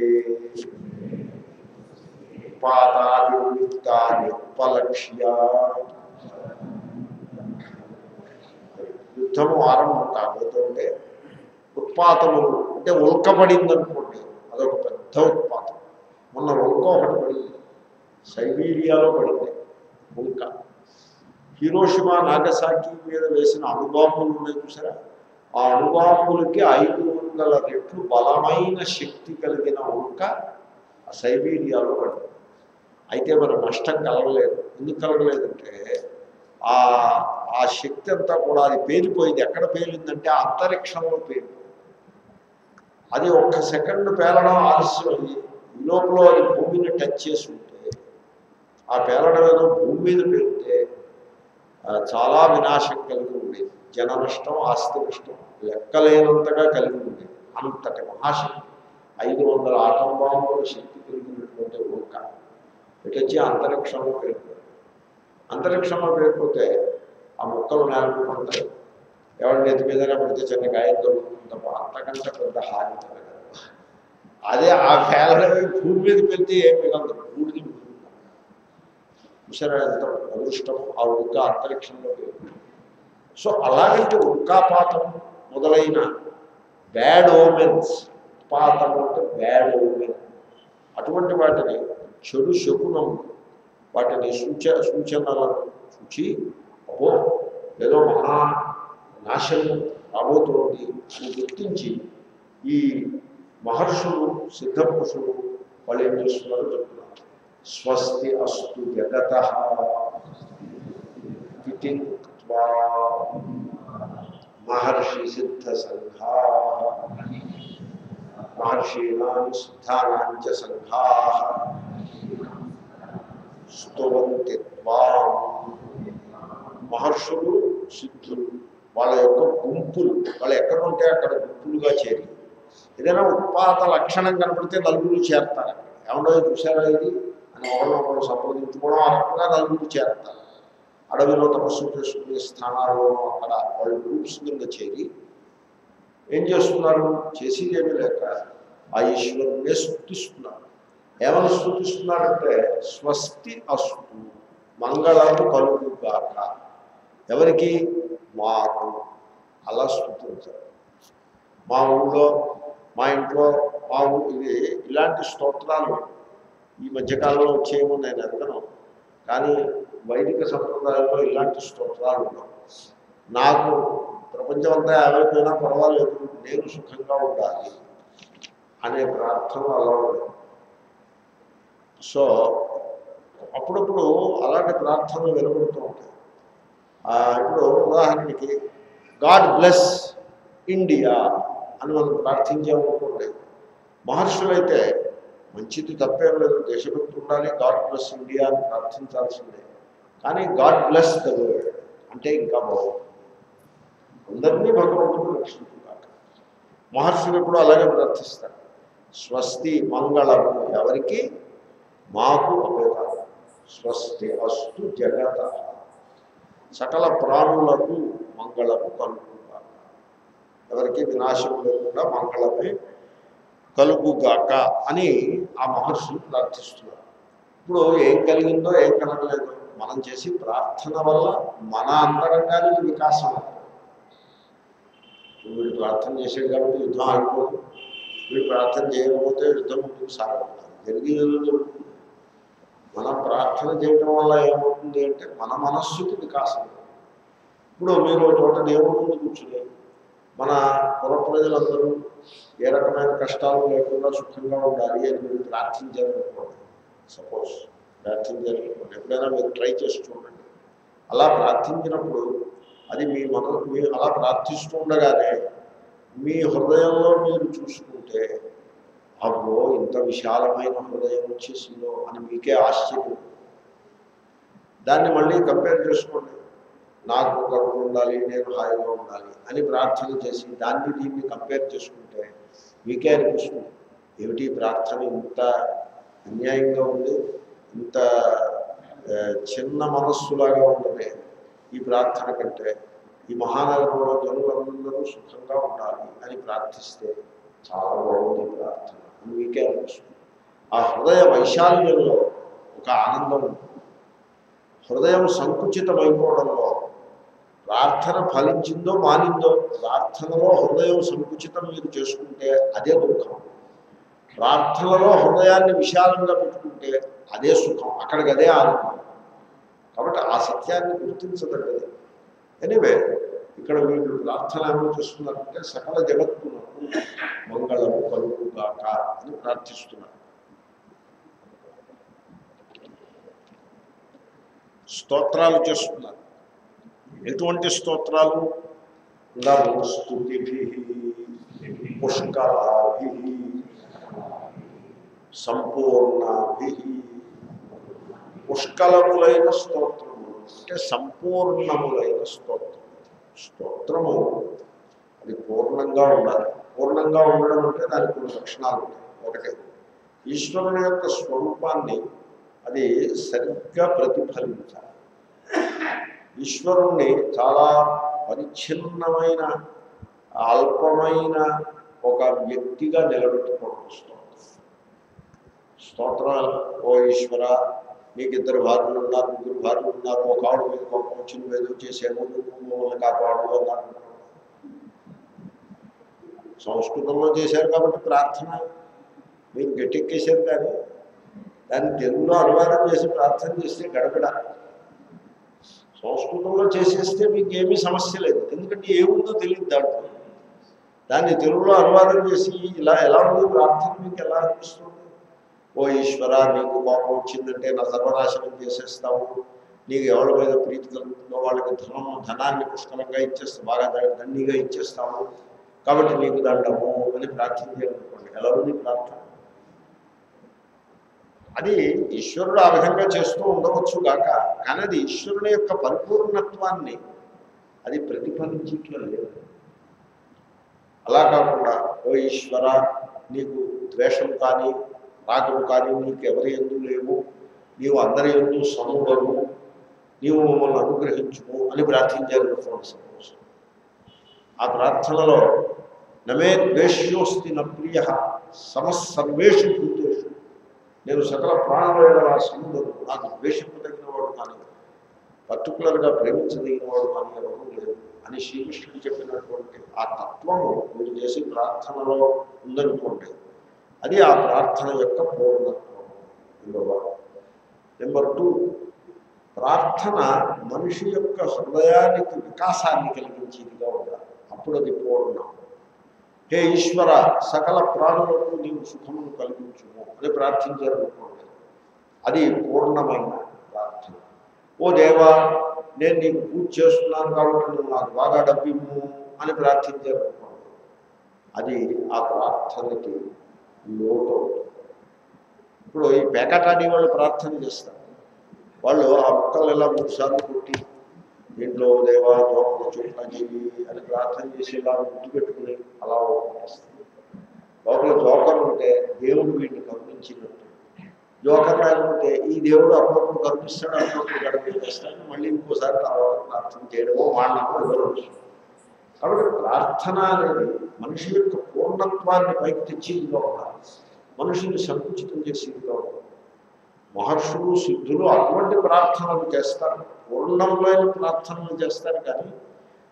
పాదాదివృత్తాన్ని ఉపలక్ష్య యుద్ధము ఆరంభం కాబోతుంటే ఉత్పాతములు అంటే ఉల్కపడింది అనుకోండి అదొక పెద్ద ఉత్పాతం మొన్న ఉల్క ఒకటి పడింది సైబీరియాలో పడింది ఉల్క హీరోషిమా నాగసాకి మీద వేసిన అణుబాంబులు ఉన్నాయి చూసారా ఆ అణుబాంబులకి ఐదు వందల రెట్లు బలమైన శక్తి కలిగిన ఉల్క ఆ సైబీరియాలో పడింది అయితే మరి నష్టం కలగలేదు ఎందుకు కలగలేదంటే ఆ ఆ శక్తి అంతా కూడా అది పేలిపోయింది ఎక్కడ పేలిందంటే ఆ అంతరిక్షంలో పేలిపోయింది అది ఒక్క సెకండ్ పేలడం ఆలస్యం అయ్యి ఈ లోపల అది భూమిని టచ్ చేసి ఉంటే ఆ పేలడం ఏదో భూమి మీద పేలితే ఆ, చాలా వినాశం కలిగి ఉండేది జన నష్టం ఆస్తి నష్టం లెక్కలేనంతగా కలిగి ఉండేది అంతటి మహాశక్తి ఐదు వందల ఆటం బాంబుల శక్తి కలిగినటువంటి ఉల్క ఇటు వచ్చి అంతరిక్షంలో పేలిపోయింది అంతరిక్షంలో పేలిపోతే ఆ మొక్కలు నేలకు పడతాయి ఎవరి నెత్తి మీద పడితే చిన్న గాయం దొరుకుతుంది తప్ప అంతకంటే పెద్ద హాని కలగదు అదే ఆ పేలడమే భూమి మీద పెడితే ఏం మిగలదు బూడిది మిగులుతుంది చూసారా ఎంత అదృష్టం ఆ ఉల్క అంతరిక్షంలో పేలిపోయింది సో అలాగంటే ఉల్కాపాతం మొదలైన బ్యాడ్ ఓమెన్స్ పాతం అంటే బ్యాడ్ ఓమెన్ అటువంటి వాటిని చెడు శకునం వాటిని సూచ సూచనలను చూచి అబ్బో ఏదో మహా నాశనం రాబోతోంది అని గుర్తించి ఈ మహర్షులు సిద్ధపురుషులు వాళ్ళు ఏం చేస్తున్నారో చెప్తున్నారు స్వస్తి అస్తు జగత ఇతి ఉక్త్వా మహర్షి సిద్ధ సంఘా మహర్షీణాం సిద్ధానాం చ సంఘా స్తువంతి త్వాం మహర్షులు సిద్ధులు వాళ్ళ యొక్క గుంపులు వాళ్ళు ఎక్కడ ఉంటే అక్కడ గుంపులుగా చేరి ఏదైనా ఉత్పాత లక్షణం కనపడితే నలుగురు చేరతారు అక్కడ ఏమన్నా చూసారా ఇది అని ఒకళ్ళు ఒకళ్ళు సంప్రదించుకోవడం ఆ రకంగా నలుగురు చేరతారు అడవిలో తపస్సు చేసుకునే స్థానాల్లోనూ అక్కడ వాళ్ళు గ్రూప్స్ కింద చేరి ఏం చేస్తున్నారు చేసేది ఏమీ లేక ఆ ఈశ్వరునే స్థుతిస్తున్నారు ఏమని స్థుతిస్తున్నారంటే స్వస్తి అస్తు మంగళము కలుగుగాక ఎవరికి మాకు అలా స్థుతించారు మా ఊళ్ళో మా ఇంట్లో మా ఊ ఇది ఇలాంటి స్తోత్రాలు ఈ మధ్యకాలంలో వచ్చేమో నేను ఎరగను కానీ వైదిక సంప్రదాయంలో ఇలాంటి స్తోత్రాలు ఉండవు నాకు ప్రపంచం అంతా ఏమైపోయినా పర్వాలేదు నేను సుఖంగా ఉండాలి అనే ప్రార్థన అలా ఉండదు సో అప్పుడప్పుడు అలాంటి ప్రార్థనలు వినబడుతూ ఉంటాయి ఆ, ఇప్పుడు ఉదాహరణకి గాడ్ బ్లెస్ ఇండియా అని మనం ప్రార్థించామనుకోండి మహర్షులైతే మంచిది తప్పేం లేదు దేశభక్తి ఉండాలి గాడ్ బ్లెస్ ఇండియా అని ప్రార్థించాల్సిందే కానీ గాడ్ బ్లెస్ ద వరల్డ్ అంటే ఇంకా బాగుంది అందరినీ భగవంతుడు రక్షించుగాక మహర్షులు ఎప్పుడు అలాగే ప్రార్థిస్తారు స్వస్తి మంగళము ఎవరికి మాకు అభేదాలు స్వస్తి అస్తు జగత సకల ప్రాణులకు మంగళము కలుగుగాక ఎవరికి వినాశం లేకుండా మంగళమే కలుగుగాక అని ఆ మహర్షులు ప్రార్థిస్తున్నారు ఇప్పుడు ఏం కలిగిందో ఏం కలగలేదో మనం చేసి ప్రార్థన వల్ల మన అంతరంగానికి వికాసం అవుతుంది వీడు ప్రార్థన చేసాడు కాబట్టి యుద్ధం ఆగిపోదు వీడు ప్రార్థన చేయకపోతే యుద్ధం ముందుకు సాగదు జరిగేది జరుగుతుంది మనం ప్రార్థన చేయడం వల్ల ఏమవుతుంది అంటే మన మనస్సుకి వికాసం ఇప్పుడు మీరు ఒక చోట దేవుడి ముందు కూర్చుని మన పుర ప్రజలందరూ ఏ రకమైన కష్టాలు లేకుండా సుఖంగా ఉండాలి అని మీరు ప్రార్థించారనుకోండి సపోజ్ ప్రార్థించారనుకోండి ఎప్పుడైనా మీరు ట్రై చేసి చూడండి అలా ప్రార్థించినప్పుడు అది మీ మన మీ అలా ప్రార్థిస్తూ ఉండగానే మీ హృదయంలో మీరు చూసుకుంటే అబ్బో ఇంత విశాలమైన హృదయం వచ్చేసిందో అని మీకే ఆశ్చర్యం దాన్ని మళ్ళీ కంపేర్ చేసుకోండి నాకు కడుపు ఉండాలి నేను హాయిగా ఉండాలి అని ప్రార్థన చేసి దాన్ని దీన్ని కంపేర్ చేసుకుంటే మీకే అనిపిస్తుంది ఏమిటి ఈ ప్రార్థన ఇంత అన్యాయంగా ఉంది ఇంత ఆ, చిన్న మనస్సులాగా ఉన్నది ఈ ప్రార్థన కంటే ఈ మహానగరంలో జనులందరూ సుఖంగా ఉండాలి అని ప్రార్థిస్తే చాలా బాగుంది ఈ ప్రార్థన అని మీకే అనిపిస్తుంది ఆ హృదయ వైశాల్యంలో ఒక ఆనందం ఉంటుంది హృదయం సంకుచితమైపోవడంలో ప్రార్థన ఫలించిందో మానిందో ప్రార్థనలో హృదయం సంకుచితం మీరు చేసుకుంటే అదే దుఃఖం ప్రార్థనలో హృదయాన్ని విశాలంగా పెట్టుకుంటే అదే సుఖం అక్కడికి అదే ఆనందం కాబట్టి ఆ సత్యాన్ని గుర్తించదగ్గది ఎనివే ఇక్కడ వీళ్ళు ప్రార్థన ఏమని చేస్తున్నారంటే సకల జగత్తునకు మంగళము కలుగుగాక అని ప్రార్థిస్తున్నారు స్తోత్రాలు చేస్తున్నారు ఎటువంటి స్తోత్రాలు నమో స్తుతిభి పుష్కరాభి సంపూర్ణాభి పుష్కలములైన స్తోత్రము అంటే సంపూర్ణములైన స్తోత్రం స్తోత్రము అది పూర్ణంగా ఉండాలి పూర్ణంగా ఉండడం అంటే దానికి కొన్ని లక్షణాలు ఉంటాయి ఒకటి ఈశ్వరుని యొక్క స్వరూపాన్ని అది సరిగ్గా ప్రతిఫలించాలి ఈశ్వరుణ్ణి చాలా పరిచ్ఛిన్నమైన అల్పమైన ఒక వ్యక్తిగా నిలబెట్టుకోవడం స్తోత్రం స్తోత్రం ఓ ఈశ్వర నీకు ఇద్దరు భార్యలు ఉన్నారు ముగ్గురు భార్యలు ఉన్నారు ఒక ఆవిడ మీద కోపం వచ్చి నువ్వు ఏదో చేసేమో నువ్వు మమ్మల్ని కాపాడు అన్నారు సంస్కృతంలో చేశారు కాబట్టి ప్రార్థన మీరు గట్టెక్కేశారు కానీ దాన్ని తెలుగులో అనువాదం చేసి ప్రార్థన చేస్తే గడపడ సంస్కృతంలో చేసేస్తే మీకు ఏమీ సమస్య లేదు ఎందుకంటే ఏముందో తెలియదు దాంట్లో దాన్ని తెలుగులో అనువాదం చేసి ఇలా ఎలా ఉంది ప్రార్థన మీకు ఎలా అనిపిస్తుంది ఓ ఈశ్వర నీకు కోపం వచ్చిందంటే నా సర్వనాశనం చేసేస్తావు నీకు ఎవరి మీద ప్రీతి కలుగుతుందో వాళ్ళకి ధనం ధనాన్ని పుష్కలంగా ఇచ్చేస్తావు బాగా ద- దండిగా ఇచ్చేస్తావు కాబట్టి నీకు దండము అని ప్రార్థించాలనుకోండి ఎలా ఉంది ప్రార్థన అది ఈశ్వరుడు ఆ విధంగా చేస్తూ ఉండవచ్చు గాక కానీ అది ఈశ్వరుని యొక్క పరిపూర్ణత్వాన్ని అది ప్రతిఫలించట్లో లేదు అలా కాకుండా ఓ ఈశ్వర నీకు ద్వేషం కానీ రాగము కానీ నీకు ఎవరి ఎందు లేవు నీవు అందరి ఎందు సముడము నీవు మమ్మల్ని అనుగ్రహించుము అని ప్రార్థించారు అనుకోండి సపోజ్ ఆ ప్రార్థనలో నమే ద్వేష్యోస్తి న ప్రియ సమస్సర్వేషు భూతేషు నేను సకల ప్రాణుల సముద్రం నాకు ద్వేషింపదగిన వాడు కానీ పర్టికులర్గా ప్రేమించదగిన వాడు కానీ ఎవరు లేదు అని శ్రీకృష్ణుడు చెప్పినటువంటి ఆ తత్వము మీరు చేసే ప్రార్థనలో ఉందనుకోండి అది ఆ ప్రార్థన యొక్క పూర్ణత్వం నెంబర్ వన్ నెంబర్ టూ ప్రార్థన మనిషి యొక్క హృదయానికి వికాసాన్ని కలిగించేదిగా ఉండాలి అప్పుడు అది పూర్ణం హే ఈశ్వర సకల ప్రాణులకు నీవు సుఖమును కలిగించుము అని ప్రార్థించారనుకోండి అది పూర్ణమైన ప్రార్థన ఓ దేవా నేను నీకు పూజ చేస్తున్నాను కాబట్టి నువ్వు నాకు బాగా డబ్బిమ్ము అని ప్రార్థించారనుకోండి అది ఆ ప్రార్థనకి లోటు అవుతుంది ఇప్పుడు ఈ పేకాటాడి వాళ్ళు ప్రార్థన చేస్తారు వాళ్ళు ఆ ముక్కలు ఇలా మూడు సార్లు కొట్టి దీంట్లో దేవా జోకరు చుట్టా జీవి అని ప్రార్థన చేసి ఇలా గుర్తు పెట్టుకుని అలా చేస్తారు లోపల జోకర్ ఉంటే దేవుడు వీటిని కరుణించినట్టు జోకర్ లేకపోతే ఈ దేవుడు అప్పుడప్పుడు కరుణిస్తాడు అప్పుడప్పుడు గడిపేస్తాడు మళ్ళీ ఇంకోసారి తర్వాత ప్రార్థన చేయడమో మాడమో ఎవరు కాబట్టి ప్రార్థన అనేది మనిషి యొక్క పూర్ణత్వాన్ని పైకి తెచ్చేదిగా ఉండాలి మనుషుని సంకుచితం చేసేదిగా ఉండాలి మహర్షులు సిద్ధులు అటువంటి ప్రార్థనలు చేస్తారు పూర్ణములైన ప్రార్థనలు చేస్తారు కానీ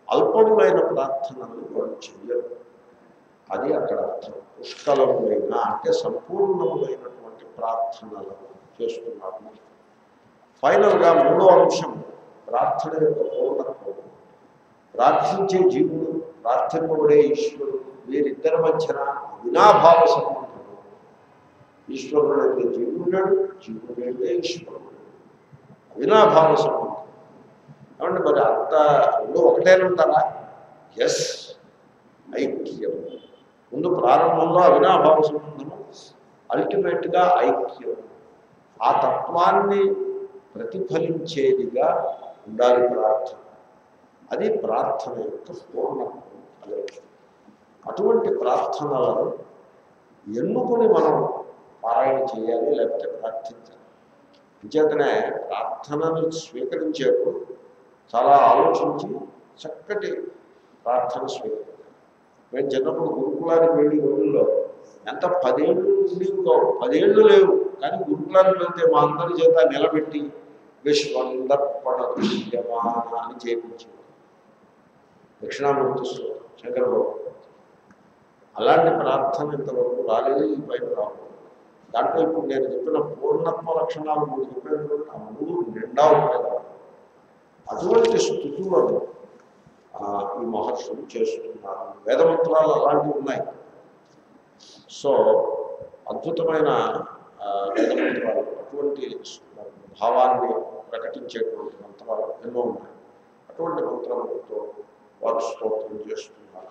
అల్పములైన ప్రార్థనలు వాళ్ళు చెయ్యరు అది అక్కడ అర్థం పుష్కలములైన అంటే సంపూర్ణములైనటువంటి ప్రార్థనలు చేస్తున్నారు ఫైనల్గా మూడో అంశం ప్రార్థన యొక్క పూర్ణత్వం ప్రార్థించే జీవుడు ప్రార్థింపబడే ఈశ్వరుడు వీరిద్దరి మధ్యన వినాభావ సంబంధం ఈశ్వరుడు అయితే జీవుడు లేడు జీవుడు అయితే ఈశ్వరుడు వినాభావ సంబంధం ఏమంటే మరి అంత రెండు ఒకటేనంటారా ఎస్ ఐక్యం ముందు ప్రారంభంలో అవినాభావ సంబంధము అల్టిమేట్గా ఐక్యం ఆ తత్వాన్ని ప్రతిఫలించేదిగా ఉండాలి ప్రార్థన అది ప్రార్థన యొక్క పూర్ణత్వం అదే అటువంటి ప్రార్థనలను ఎన్నుకొని మనం పారాయణ చేయాలి లేకపోతే ప్రార్థించాలి అంచేతనే ప్రార్థనను స్వీకరించేప్పుడు చాలా ఆలోచించి చక్కటి ప్రార్థన స్వీకరించాలి మేము చిన్నప్పుడు గురుకులానికి వెళ్ళి రోజుల్లో ఎంత పదేళ్ళు ఉండేవి కావు పదేళ్ళు లేవు కానీ గురుకులానికి వెళ్తే మా అందరి చేత నిలబెట్టి విశ్వందర్పణ దృశ్యమాన అని చేయించేవారు దక్షిణామూర్తి శ్లోకం శంకరబాబు అలాంటి ప్రార్థన ఇంతవరకు రాలేదు ఈ పైన రావు దాంట్లో ఇప్పుడు నేను చెప్పిన పూర్ణత్వ లక్షణాలు మూడు చెప్పినటువంటి ఆ మూడు నిండా ఉంటాయి కాబట్టి అటువంటి స్థుతులను ఆ, ఈ మహర్షులు చేస్తున్నారు వేదమంత్రాలు అలాంటివి ఉన్నాయి సో అద్భుతమైన ఆ, వేదమంత్రాలు అటువంటి భావాన్ని ప్రకటించేటువంటి మంత్రాలు ఎన్నో ఉన్నాయి అటువంటి మంత్రములతో వారు స్తోత్రం చేస్తున్నారు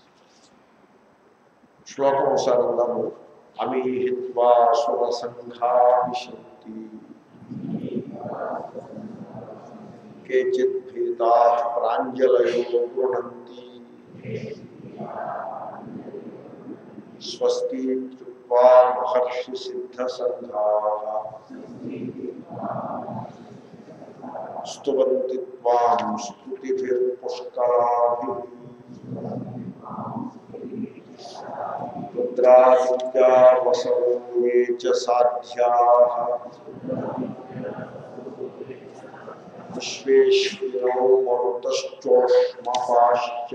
శ్లోకం ఒకసారి అందాము అమీహిత్వా సురసంఘా విశంతి కేచిత్ భీతా ప్రాంజలయో గృణంతి స్వస్తి ఇత్యుక్త్వా మహర్షి సిద్ధ సంఘా స్తువంతి త్వాం స్తుతిభిర్పుష్కరాభిः रुद्रादित्या वसवो ये च साध्याः विश्वेश्विनौ मरुतश्चोष्मपाश्च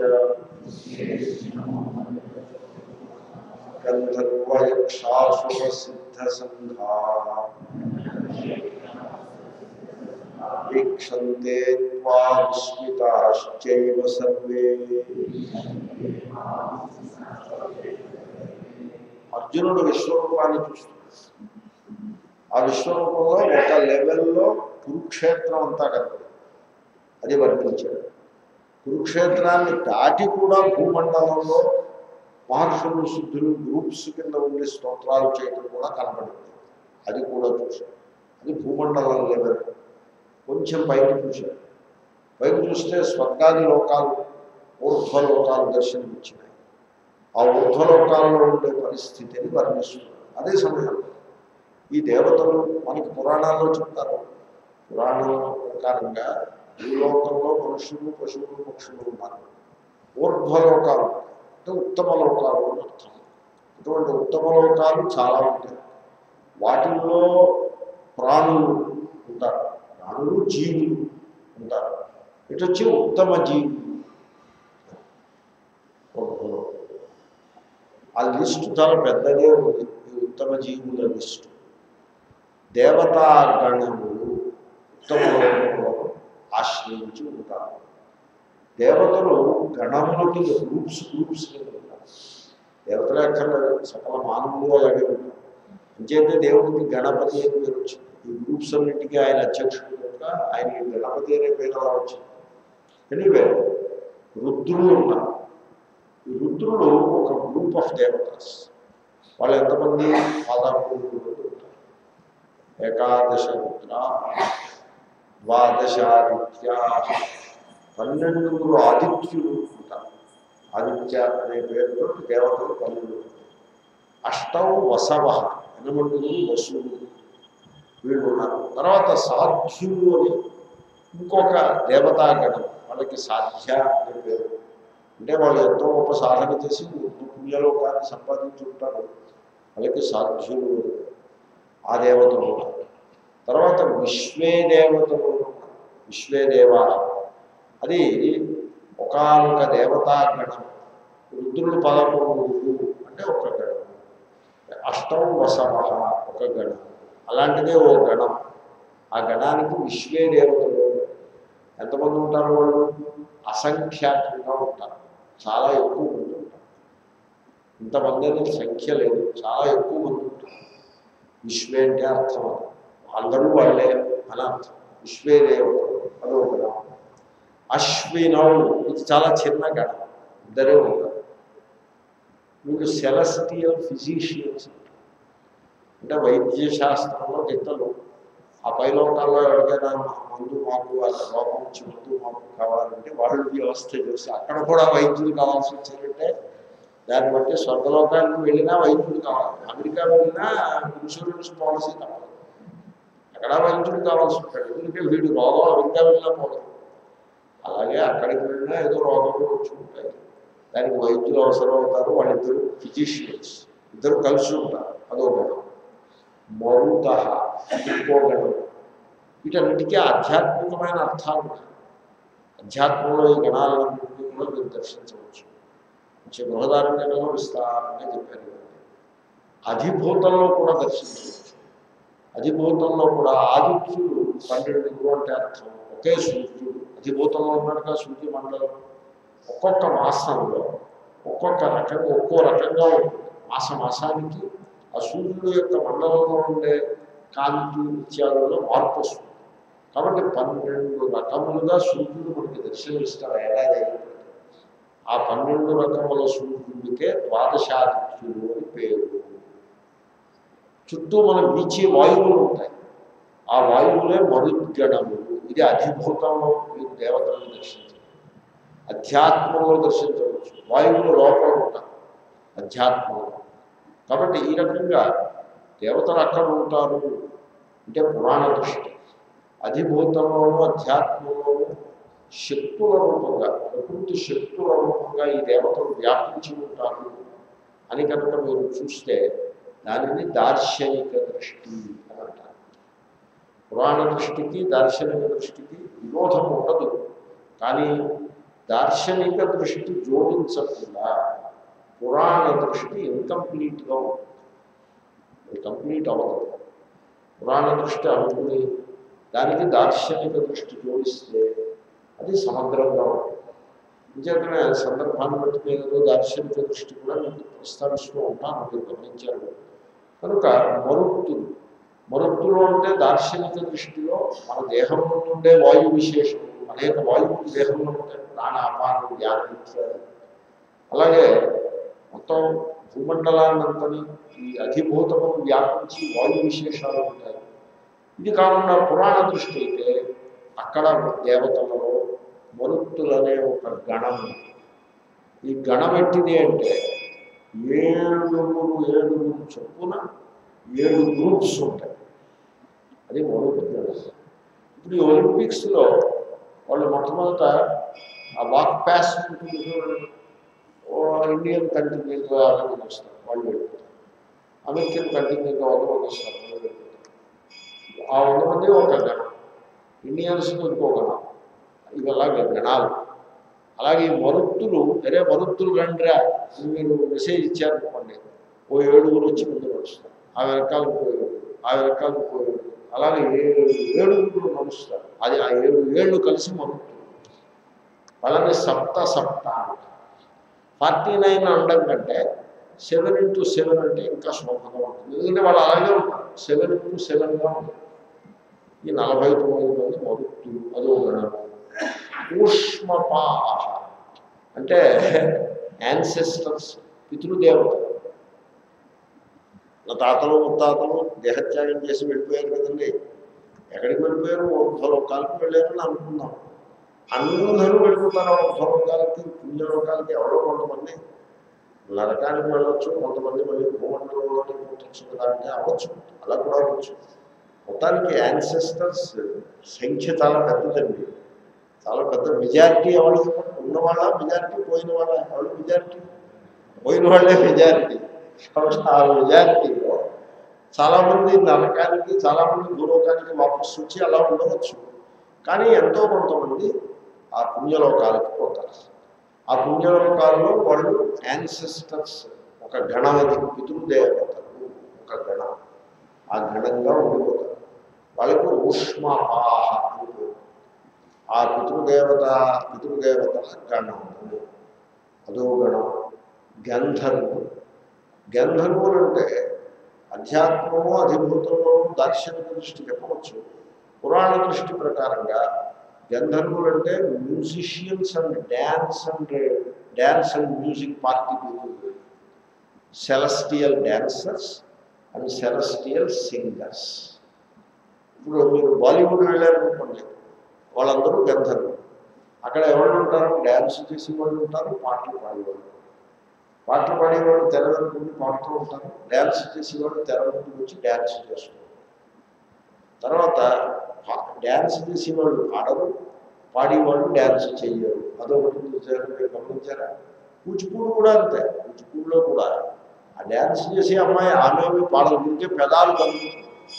गन्धर्वयक्षासुरसिद्धसङ्घाः वीक्षन्ते त्वा विस्मिताश्चैव सर्वे అర్జునుడు విశ్వరూపాన్ని చూస్తున్నాడు ఆ విశ్వరూపంలో ఒక లెవెల్లో కురుక్షేత్రం అంతా కనపడింది అది వర్ణించాడు కురుక్షేత్రాన్ని దాటి కూడా భూమండలంలో మహర్షులు శుద్ధులు గ్రూప్స్ కింద ఉండే స్తోత్రాలు చేయడం కూడా కనపడింది అది కూడా చూశాడు అది భూమండలం లెవెల్ కొంచెం పైకి చూశాడు పైకి చూస్తే స్వర్గాది లోకాలు ఊర్ధ్వ లోకాలు దర్శనమిచ్చినాయి ఆ ఊర్ధ్వలోకాల్లో ఉండే పరిస్థితిని వర్ణిస్తుంది అదే సమయంలో ఈ దేవతలు మనకి పురాణాల్లో చెప్తారు పురాణం ప్రకారంగా ఈ లోకంలో మనుషులు పశువులు పక్షులు ఉన్నారు ఊర్ధ్వలోకాలు అంటే ఉత్తమ లోకాలు అని అర్థం ఇటువంటి ఉత్తమ లోకాలు చాలా ఉంటాయి వాటిల్లో ప్రాణులు ఉంటారు ప్రాణులు జీవులు ఉంటారు ఇటు వచ్చి ఉత్తమ జీవులు ఊర్ధ్వలోకం ఆ లిస్టు చాలా పెద్దదే ఉంది ఈ ఉత్తమ జీవుల లిస్టు దేవతా గణములు ఉత్తమ లోకంలో ఆశ్రయించి ఉంటారు దేవతలు గణముల కింద గ్రూప్స్ గ్రూప్స్ కింద ఉంటారు దేవతలు ఎక్కర్లేదు సకల మానవులు అలాగే ఉంటారు అంచేతే దేవుడికి గణపతి అని పేరు వచ్చింది ఈ గ్రూప్స్ అన్నింటికీ ఆయన అధ్యక్షుడు కనుక ఆయనకి గణపతి అనే పేరు అలా వచ్చింది ఎనీవే రుద్రులు ఉన్నారు ఈ రుద్రుడు ఒక గ్రూప్ ఆఫ్ దేవతస్ వాళ్ళు ఎంతమంది పదకొండు మంది ఉంటారు ఏకాదశ రుద్ర ద్వాదశాదిత్య పన్నెండుగురు ఆదిత్యులు ఉంటారు ఆదిత్య అనే పేరుతో దేవతలు పన్నెండు అష్టం వసవ ఎనమండుగురు వసువులు వీళ్ళు ఉన్నారు తర్వాత సాధ్యులు అని ఇంకొక దేవతాగణం వాళ్ళకి సాధ్య అనే పేరు అంటే వాళ్ళు ఎంతో గొప్ప సాధన చేసి పుణ్యలోకాన్ని సంపాదించుంటారు వాళ్ళకి సాధ్యులు ఆ దేవతలు ఉన్నారు. తర్వాత విశ్వే దేవతలు ఉన్నారు. విశ్వే దేవ అది ఒకనొక దేవతా గణం రుద్రులు పదకొండు అంటే ఒక గణం అష్టం వసవ ఒక గణం అలాంటిదే ఓ గణం ఆ గణానికి విశ్వే దేవతలు ఎంతమంది ఉంటారు వాళ్ళు అసంఖ్యాకంగా ఉంటారు చాలా ఎక్కువ మంది ఉంటారు ఇంతమంది అనేది సంఖ్య లేదు చాలా ఎక్కువ మంది ఉంటారు విశ్వే అంటే అర్థం అది అందరూ వాళ్ళే అని అర్థం విశ్వే దేవతలు అదో గణం అశ్వినౌ ఇది చాలా చిన్న గణం ఇద్దరే ఉంటారు వీళ్ళు సెలస్టియల్ ఫిజీషియన్స్ అంటే వైద్య శాస్త్రంలో గిత్తలు ఆ పైలోకాల్లో ఎవరికైనా మందు మాకు వాళ్ళ రోగం వచ్చి మందు మాకు కావాలంటే వాళ్ళు వ్యవస్థ చేసి అక్కడ కూడా వైద్యులు కావాల్సి వచ్చిందంటే దాన్ని బట్టి స్వర్గలోకానికి వెళ్ళినా వైద్యుడు కావాలి అమెరికా వెళ్ళినా ఇన్సూరెన్స్ పాలసీ కావాలి అక్కడ వైద్యుడు కావాల్సి ఉంటాడు ఎందుకంటే వీడు రోగం అమెరికా వెళ్ళినా పోదు అలాగే అక్కడికి వెళ్ళినా ఏదో రోగాలు వచ్చి ఉంటాయి దానికి వైద్యులు అవసరం అవుతారు వాళ్ళిద్దరు ఫిజిషియన్స్ ఇద్దరు కలిసి ఉంటారు అదో గణం మరుత ఇంకో గణం వీటన్నిటికీ ఆధ్యాత్మికమైన అర్థాలు ఉన్నాయి అధ్యాత్మంలో ఈ గణాలన్నింటినీ కూడా మీరు దర్శించవచ్చు మంచి బృహదారణ్యంలో విస్తారంగా చెప్పారు ఇవన్నీ. అధిభూతంలో కూడా దర్శించవచ్చు అధిభూతంలో కూడా ఆదిత్యుడు పన్నెండు అంటే అర్థం ఒకే సూర్యుడు అధిభూతంలో ఉన్నట్టుగా సూర్య మండలం ఒక్కొక్క మాసంలో ఒక్కొక్క రకంగా ఒక్కో రకంగా ఉంటుంది మాస మాసానికి ఆ సూర్యుడు యొక్క మండలంలో ఉండే కాంతి ఇత్యాదుల్లో మార్పు వస్తుంది కాబట్టి పన్నెండు రకములుగా సూర్యుడు మనకి దర్శనమిస్తారు ఏడాది అయినప్పటికీ ఆ పన్నెండు రకముల సూర్యుడికే ద్వాదశాదిత్యుడు అని పేరు చుట్టూ మనం వీచే వాయువులు ఉంటాయి ఆ వాయువులే మరుద్గణములు ఇది అధిభూతంలో మీరు దేవతలను దర్శించారు అధ్యాత్మంలో దర్శించవచ్చు వాయువులు లోపల ఉంటారు అధ్యాత్మంలో కాబట్టి ఈ రకంగా దేవతలు అక్కడ ఉంటారు అంటే పురాణ దృష్టి అధిభూతంలోనూ అధ్యాత్మంలోనూ శక్తుల రూపంగా ప్రకృతి శక్తుల రూపంగా ఈ దేవతలు వ్యాపించి ఉంటారు అని కనుక మీరు చూస్తే దానిని దార్శనిక దృష్టి అని అంటారు పురాణ దృష్టికి దార్శనిక దృష్టికి విరోధం ఉండదు కానీ దార్శనిక దృష్టి జోడించకుండా పురాణ దృష్టి ఇన్కంప్లీట్గా ఉంటుంది కంప్లీట్ అవ్వదు పురాణ దృష్టి అనుకుని దానికి దార్శనిక దృష్టి జోడిస్తే అది సమగ్రంగా ఉంటుంది నిజంగానే సందర్భాన్ని బట్టి నేను దార్శనిక దృష్టి కూడా మీకు ప్రస్తావిస్తూ ఉంటాను మీరు గమనించారు కనుక మరుత్తులు మరుత్తులు అంటే దార్శనిక దృష్టిలో మన దేహంలో ఉండే వాయు విశేషం అనేక వాయువులు దేహంలో ఉంటాయి ప్రాణ అపానం జ్ఞానం ఇత్యాది అలాగే మొత్తం భూమండలాన్నంతని ఈ అధిభూతమును వ్యాపించి వాయు విశేషాలు ఉంటాయి ఇది కాకుండా పురాణ దృష్టి అయితే అక్కడ దేవతలలో మరుత్తులనే ఒక గణం ఉంది. ఈ గణం ఎట్టిది అంటే ఏడుగురు ఏడుగురు చొప్పున ఏడు గ్రూప్స్ ఉంటాయి అది మరుత్తు గణం ఇప్పుడు ఈ ఒలింపిక్స్లో వాళ్ళు మొట్టమొదట ఆ వాక్ ప్యాస్ ఉంటుంది చూడండి. ఓ ఇండియన్ కంటిన్యూగా వంద మంది వస్తారు వాళ్ళు వెళ్ళిపోతారు అమెరికన్ కంటిన్యూగా వంద మంది వస్తారు వాళ్ళు వెళ్ళిపోతారు ఆ వంద మంది ఒక గణం ఇండియన్స్ ఇంకో గణం ఇవి అలాగే గణాలు అలాగే ఈ మరుత్తులు అరే మరుత్తులు రండిరా అని మీరు మెసేజ్ ఇచ్చారనుకోండి ఓ ఏడుగురు వచ్చి ముందు నడుస్తారు ఆ వెనకాల ఇంకో ఏడుగురు ఆ వెనకాల ఇంకో ఏడుగురు అలాగే ఏడు ఏడుగురు నడుస్తారు అది ఆ ఏడు ఏళ్ళు కలిసి మరుత్తులు వాళ్ళని సప్త సప్త అంటారు ఫార్టీ నైన్ అనడం కంటే సెవెన్ ఇంటూ సెవెన్ అంటే ఇంకా శోభగా ఉంటుంది ఎందుకంటే వాళ్ళు అలాగే ఉంటారు సెవెన్ ఇంటూ సెవెన్గా ఉంటారు ఈ నలభై తొమ్మిది మంది మరుత్తులు అదో గణము ఊష్మపాహ అంటే యాన్సెస్టర్స్ పితృదేవతలు నా తాతలు ముత్తాతలు దేహత్యాగం చేసి వెళ్ళిపోయారు కదండి ఎక్కడికి వెళ్ళిపోయారు ఊర్ధ్వలోకాలకు వెళ్ళారని అనుకుందాం అందరూ వెళ్ళిపోతారు ఊర్ధ్వలోకాలకి పుణ్యలోకాలకి ఎవరో కొంతమంది నరకానికి వెళ్ళొచ్చు కొంతమంది మళ్ళీ భూమండలంలోకి పుట్టచ్చు కదా అంటే అవ్వచ్చు అలా కూడా అవ్వచ్చు మొత్తానికి యాన్సెస్టర్స్ సంఖ్య చాలా పెద్దదండి చాలా పెద్ద మెజారిటీ ఎవరు ఉన్నవాళ్ళ మెజారిటీ పోయిన వాళ్ళ ఎవరు మెజారిటీ పోయిన వాళ్ళే మెజారిటీ కాబట్టి ఆ మెజారిటీలో చాలామంది నరకానికి చాలామంది భూలోకానికి వాపసు వచ్చి అలా ఉండవచ్చు కానీ ఎంతో కొంతమంది ఆ పుణ్యలోకాలకు పోతారు ఆ పుణ్యలోకాల్లో వాళ్ళు యాన్సెస్టర్స్ ఒక గణమది పితృదేవతలు ఒక గణం ఆ గణంగా ఉండిపోతారు వాళ్ళకు ఊష్మాపాహ అని పేరు. ఆ పితృదేవత పితృదేవతల గణము అదో గణం గంధర్వులు గంధర్వులు అంటే అధ్యాత్మము అధిభూతము దార్శనిక దృష్టి చెప్పవచ్చు పురాణ దృష్టి ప్రకారంగా గంధర్వులు అంటే musicians and dance and dance and music party people celestial dancers and celestial singers ఇప్పుడు మీరు బాలీవుడ్ వెళ్ళారనుకోండి వాళ్ళందరూ గంధర్వులు అక్కడ ఎవరు ఉంటారు డ్యాన్స్ చేసే వాళ్ళు ఉంటారు పాటలు పాడేవాళ్ళు పాటలు పాడేవాళ్ళు తెర వెనుకుండి పాడుతూ ఉంటారు డ్యాన్స్ చేసేవాళ్ళు తెర ముందుకు వచ్చి డ్యాన్స్ చేస్తూ ఉంటారు తర్వాత పా- డ్యాన్స్ చేసేవాళ్ళు పాడరు పాడేవాళ్ళు డ్యాన్స్ చేయరు అదొకటి చూసారు మీరు గమనించారా కూచిపూడి కూడా అంతే కూచిపూడిలో కూడా ఆ డ్యాన్స్ చేసే అమ్మాయి ఆమె పాడదు ఇంకే పెదాలు కలుగుతుంది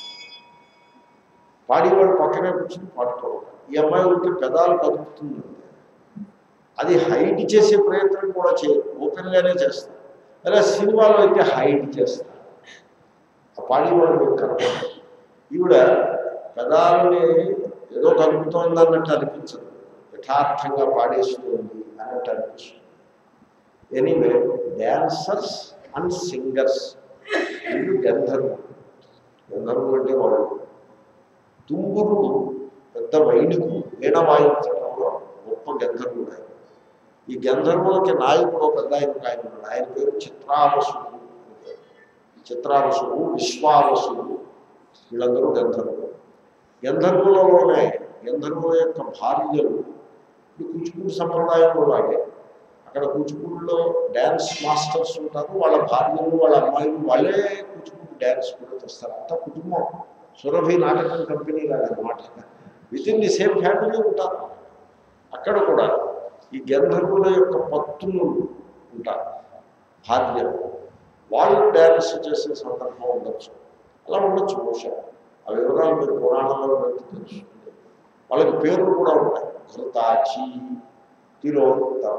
పాడేవాడు పక్కనే కూర్చుని పాడుతూ ఉంటారు ఈ అమ్మాయి ఉంటే పెదాలు కదుపుతుంది అది హైడ్ చేసే ప్రయత్నం కూడా చేయరు ఓపెన్గానే చేస్తారు అలా సినిమాలో అయితే హైడ్ చేస్తారు ఆ పాడేవాడు మీకు కనపడదు ఈవిడ పెదాలని ఏదో కలుపుతోంది అన్నట్టు అనిపించదు యథార్థంగా పాడేస్తుంది అన్నట్టు అనిపిస్తుంది ఎనీవే డ్యాన్సర్స్ అండ్ సింగర్స్ వీళ్ళు గంధర్వులు గంధర్వులు అంటే వాళ్ళు తుంగురు పెద్ద వైణికు వీణ వాయించడంలో గొప్ప గంధర్వుడు ఆయన ఈ గంధర్వులకి నాయకుడు పెద్ద ఆయన ఒక ఆయన ఉన్నాడు ఆయన పేరు చిత్రావసుడు చిత్రావసుడు విశ్వావసుడు వీళ్ళందరూ గంధర్వులు గంధర్వులలోనే గంధర్వుల యొక్క భార్యలు ఇప్పుడు కూచిపూడి సంప్రదాయంలో లాగే అక్కడ కూచిపూడిలో డ్యాన్స్ మాస్టర్స్ ఉంటారు వాళ్ళ భార్యలు వాళ్ళ అమ్మాయిలు వాళ్ళే కూచిపూడి డ్యాన్స్ కూడా తెస్తారు అంతా కుటుంబం సురభి నాటకం కంపెనీ లాగా అనమాట with in the same family ఉంటారు అక్కడ కూడా ఈ గంధర్వుల యొక్క పత్తులు ఉంటారు భార్యలు వాళ్ళు డ్యాన్స్ చేసే సందర్భం ఉండొచ్చు అలా ఉండొచ్చు బహుశా ఆ వివరాలు మీరు పురాణంలో వెళ్తే తెలుస్తుంది వాళ్ళకి పేర్లు కూడా ఉంటాయి ఘృతాచి తిరోత్తమ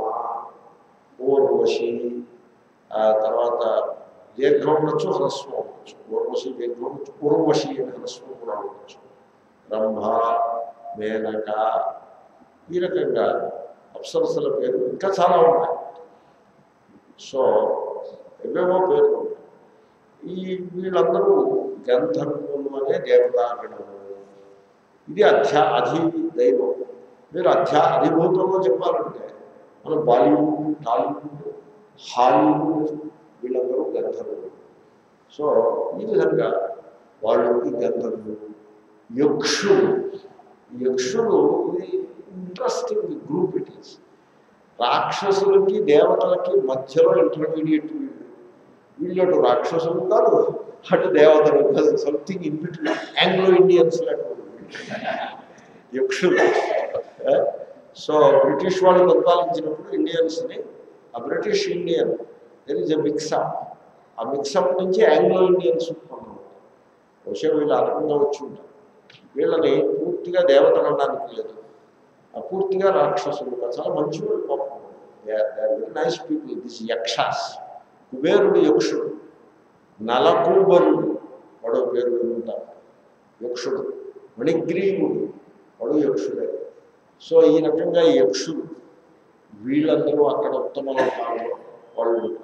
ఊర్వశి ఆ తర్వాత దీర్ఘం ఉండొచ్చు హ్రస్వం ఉండొచ్చు ఊర్వశి దీర్ఘం ఉండొచ్చు పూర్వశి అనే హ్రస్వం కూడా ఉండొచ్చు రంభ మేనక ఈ రకంగా అప్సరసల పేరు ఇంకా చాలా ఉన్నాయి సో ఎవేవో పేర్లు ఉన్నాయి ఈ వీళ్ళందరూ గంధర్వులు అనే దేవతాగణము ఇది అధ్యా అధి దైవం మీరు అధ్యా అధిభూతంలో చెప్పాలంటే మన బాలీవుడ్ టాలీవుడ్ హాలీవుడ్ వీళ్ళందరూ గంధర్వులు సో ఈ విధంగా వాళ్ళు ఈ గంధర్వులు యక్షులు యక్షులు ఇది ఇంట్రెస్టింగ్ గ్రూప్ ఇట్ ఈస్ రాక్షసులకి దేవతలకి మధ్యలో ఇంటర్మీడియట్ వీళ్ళు వీళ్ళు అటు రాక్షసులు కాదు అటు దేవతలు కాదు something in between Anglo Indians లాంటి యక్షులు సో బ్రిటిష్ వాళ్ళు పరిపాలించినప్పుడు ఇండియన్స్ని ఆ British Indian there is a mixup ఆ మిక్సప్ నుంచి ఆంగ్లో ఇండియన్స్ ఉత్పన్నం బహుశా వీళ్ళు ఆ రకంగా వచ్చి ఉంటారు వీళ్ళని పూర్తిగా దేవతలు అనడానికి లేదు ఆ పూర్తిగా రాక్షసులు కాదు. చాలా మంచి వాళ్ళు పాపం very nice people this yakshas కుబేరుడు యక్షుడు నలకూబరుడు వాడు పేరు వింటారు యక్షుడు మణిగ్రీవుడు వాడు యక్షుడే సో ఈ రకంగా ఈ యక్షులు వీళ్ళందరూ అక్కడ ఉత్తమ లోకాల్లో వాళ్ళు ఉంటారు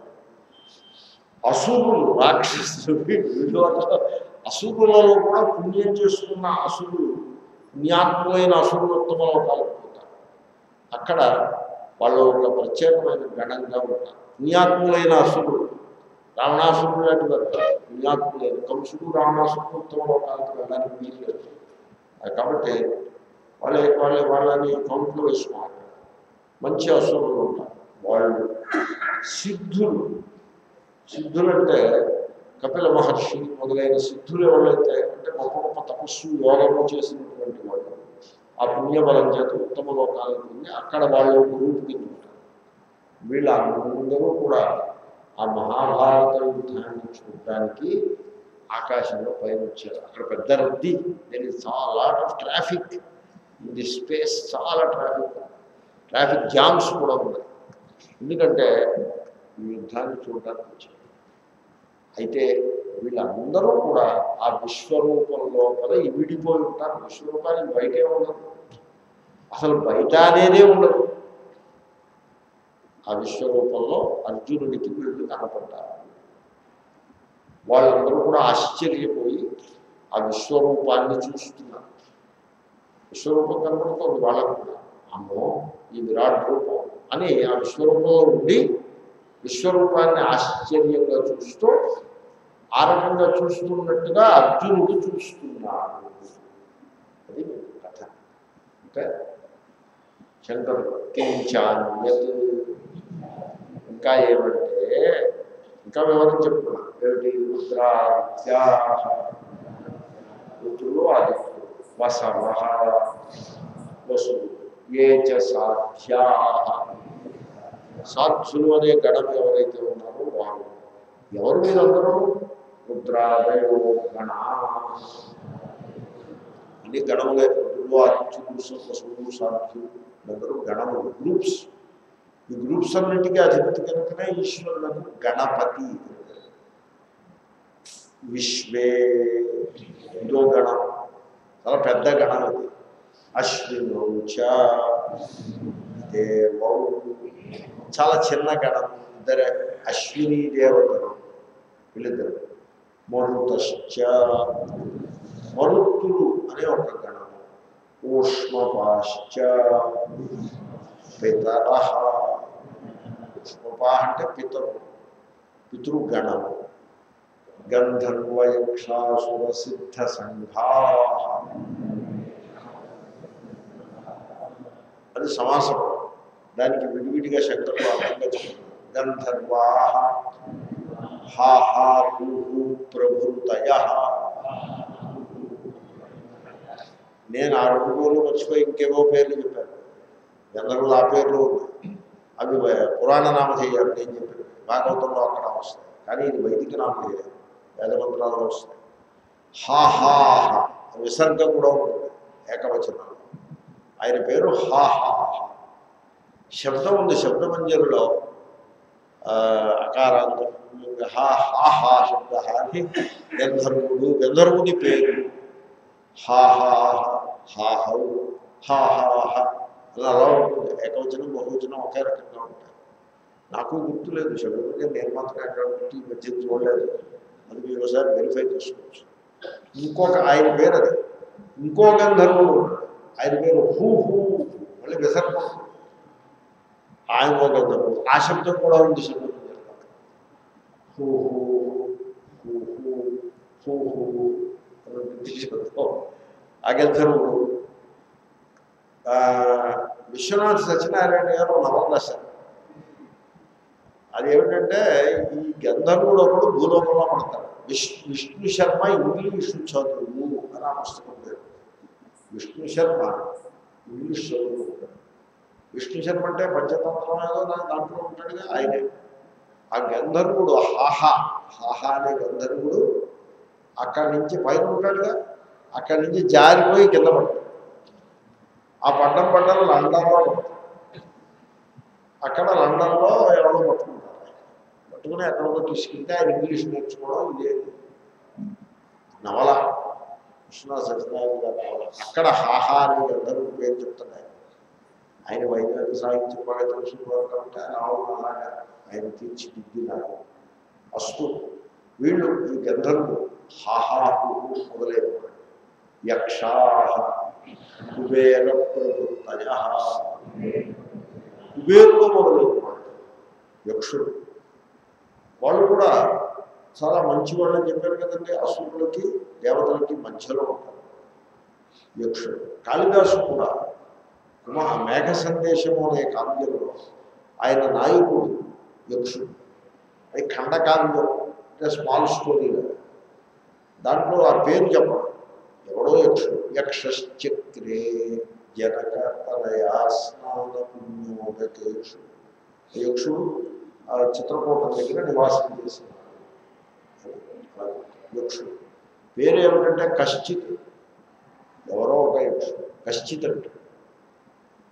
అసురులు రాక్షసులు వీళ్ళు అక్కడ అసురులలో కూడా పుణ్యం చేసుకున్న అసురులు పుణ్యాత్ములైన అసురులు ఉత్తమ లోకాలకు పోతారు అక్కడ వాళ్ళు ఒక ప్రత్యేకమైన గణంగా ఉంటారు పుణ్యాత్ములైన అసురులు రావణాసురుడు లాంటి వారు కాదు. పుణ్యాత్ములైన కంసుడు రావణాసురుడు ఉత్తమ లోకాలకు వెళ్ళడానికి వీలు లేదు కాబట్టి వాళ్ళ వాళ్ళ వాళ్ళని కౌంట్లో వేసుకోవాలి మంచి అసురులు ఉంటారు వాళ్ళు సిద్ధులు సిద్ధులు అంటే కపిల మహర్షి మొదలైన సిద్ధులు ఎవరైతే అంటే గొప్ప గొప్ప తపస్సు యోగము చేసినటువంటి వాళ్ళు ఆ పుణ్యబలం చేత ఉత్తమ లోకాలకు పొంది అక్కడ వాళ్ళు గ్రూప్ కింద ఉంటారు వీళ్ళందరూ కూడా ఆ మహాభారత యుద్ధాన్ని చూడడానికి ఆకాశంలో పైన వచ్చారు అక్కడ పెద్ద రద్దీ there is lot of traffic in the space చాలా ట్రాఫిక్ ట్రాఫిక్ జామ్స్ కూడా ఉన్నాయి ఎందుకంటే ఈ యుద్ధాన్ని చూడడానికి వచ్చారు అయితే వీళ్ళందరూ కూడా ఆ విశ్వరూపం లోపల ఇవిడిపోయి ఉంటారు విశ్వరూపానికి బయటే ఉండదు అసలు బయట అనేదే ఉండదు ఆ విశ్వరూపంలో అర్జునుడికి వీళ్ళు కనపడ్డారు వాళ్ళందరూ కూడా ఆశ్చర్యపోయి ఆ విశ్వరూపాన్ని చూస్తున్నారు విశ్వరూపం కనపడుతుంది వాళ్ళకు కూడా అమ్మో ఈ విరాట్ రూపం అని ఆ విశ్వరూపంలో ఉండి విశ్వరూపాన్ని ఆశ్చర్యంగా చూస్తూ ఆ రకంగా చూస్తున్నట్టుగా అర్జునుడు చూస్తున్నాడు అది కథ అంటే శంకరుడు కించాన్యత్ ఇంకా ఏమంటే ఇంకా వివరం చెప్తున్నా ఏమిటి రుద్రాదిత్యా రుద్రులు ఆదిత్యులు వసవ వసులు ఏ చ సాధ్యా సాధ్యులు అనే గణం ఎవరైతే ఉన్నారో వారు ఎవరు మీరందరూ రుద్రాదయో గణ అన్ని గణములే రుద్రులు ఆదిత్యులు వసులు సాధ్యులు అందరూ గణములు గ్రూప్స్ ఈ గ్రూప్స్ అన్నింటికీ అధిపతి కనుకనే ఈశ్వరులకు గణపతి విశ్వే ఇదో గణం చాలా పెద్ద గణం అది అశ్వినౌచ దేవౌ చాలా చిన్న గణం ఇద్దరే అశ్విని దేవతలు వీళ్ళిద్దరు మరుతశ్చ మరుత్తులు అనే ఒక గణం ఊష్మపాశ్చ పితర ఉష్మపా అంటే పితరు పితృగణము గంధర్వయక్షాసుర సిద్ధ సంఘా అది సమాసం దానికి విడివిడిగా శంకరులు అర్థంగా చెప్తున్నారు గంధర్వా హా హా హూ హూ ప్రభృతయ నేను ఆ రెండు రోజులు మర్చిపోయి ఇంకేవో పేర్లు చెప్పాను గంధర్వులు ఆ పేర్లు ఉన్నాయి అవి పురాణ నామధేయాలు నేను చెప్పాను భాగవతంలో అక్కడ వస్తాయి కానీ ఇది వైదిక నామధేయాలు వేదమంత్రాల్లో వస్తాయి హా హా హా విసర్గ కూడా ఉంటుంది ఏకవచనంలో ఆయన పేరు హా హా హా శబ్దం ఉంది శబ్దమంజరిలో అకారాంతం హా హా హా శబ్ద అని గంధర్వుడు గంధర్వుని పేరు హా హా హా హౌ హా హా హా అలా అలా ఉంటుంది ఏకవచనం బహువచనం ఒకే రకంగా ఉంటాయి నాకు గుర్తులేదు శబ్దం నేను మాత్రం ఎక్కడ గుర్తు ఈ మధ్య చూడలేదు అది మీరు ఒకసారి వెరిఫై చేసుకోవచ్చు ఇంకొక ఆయన పేరు అది ఇంకో గంధర్వుడు ఉన్నాడు ఆయన పేరు హూ హూ మళ్ళీ విసర్గం ఆయన ఒక గంధర్వుడు ఆ శబ్దం కూడా ఉంది శబ్దం హూ హూ హూ హూ హూ హూ అనే శబ్దం ఆ గంధర్వుడు విశ్వనాథ్ సత్యనారాయణ గారు నవల రాశారు అది ఏమిటంటే ఈ గంధర్వుడు ఒకడు భూలోకంలో పడతాడు విష్ణు విష్ణు శర్మ ఇంగ్లీష్ చదువు అని ఆ పుస్తకం పేరు విష్ణు శర్మ ఇంగ్లీష్ చదువు విష్ణు శర్మ అంటే పంచతంత్రం ఏదో దాని దాంట్లో ఉంటాడుగా ఆయనే ఆ గంధర్వుడు హాహా హాహా అనే గంధర్వుడు అక్కడి నుంచి పైన ఉంటాడుగా అక్కడి నుంచి జారిపోయి కింద పడ్డాడు ఆ పడ్డం పడ్డం లండన్లో పడతాడు అక్కడ లండన్లో ఎవరో పట్టుకుంటారు పట్టుకుని ఎక్కడో తీసుకుంటే ఆయన ఇంగ్లీష్ నేర్చుకోవడం ఇదే నవల విశ్వనాథ సత్యనారాయణ గారి నవల అక్కడ హాహా అని అందరూ పేరు చెప్తున్నాయి ఆయన వైద్య సాహిత్యం బాగా తెలుసుకోవాలి కాబట్టి ఆ నవలు అలాగా ఆయన తీర్చిదిద్దినారు అస్తు వీళ్ళు ఈ గంధర్వులు హాహాహు మొదలైన యక్షా కుబేర ప్రభుతయ కుబేరులో మొదలైన వాళ్ళు యక్షుడు వాళ్ళు కూడా చాలా మంచి వాళ్ళని చెప్పారు కదండి అసురులకి దేవతలకి మధ్యలో ఉంటారు యక్షుడు కాళిదాసు కూడా కుమా మేఘ సందేశము అనే కావ్యంలో ఆయన నాయకుడు యక్షుడు అది ఖండకావ్యం అంటే స్మాల్ స్టోరీ దాంట్లో ఆ పేరు చెప్పడం ఎవడో యక్షుడు యక్షశ్చక్రే జనక తనయా స్నాన పుణ్యోదకేషు యక్షుడు ఆ చిత్రకూటం దగ్గర నివాసం చేసినాడు యక్షుడు పేరు ఏమిటంటే కశ్చిత్ ఎవరో ఒక యక్షుడు కశ్చిత్ అంటే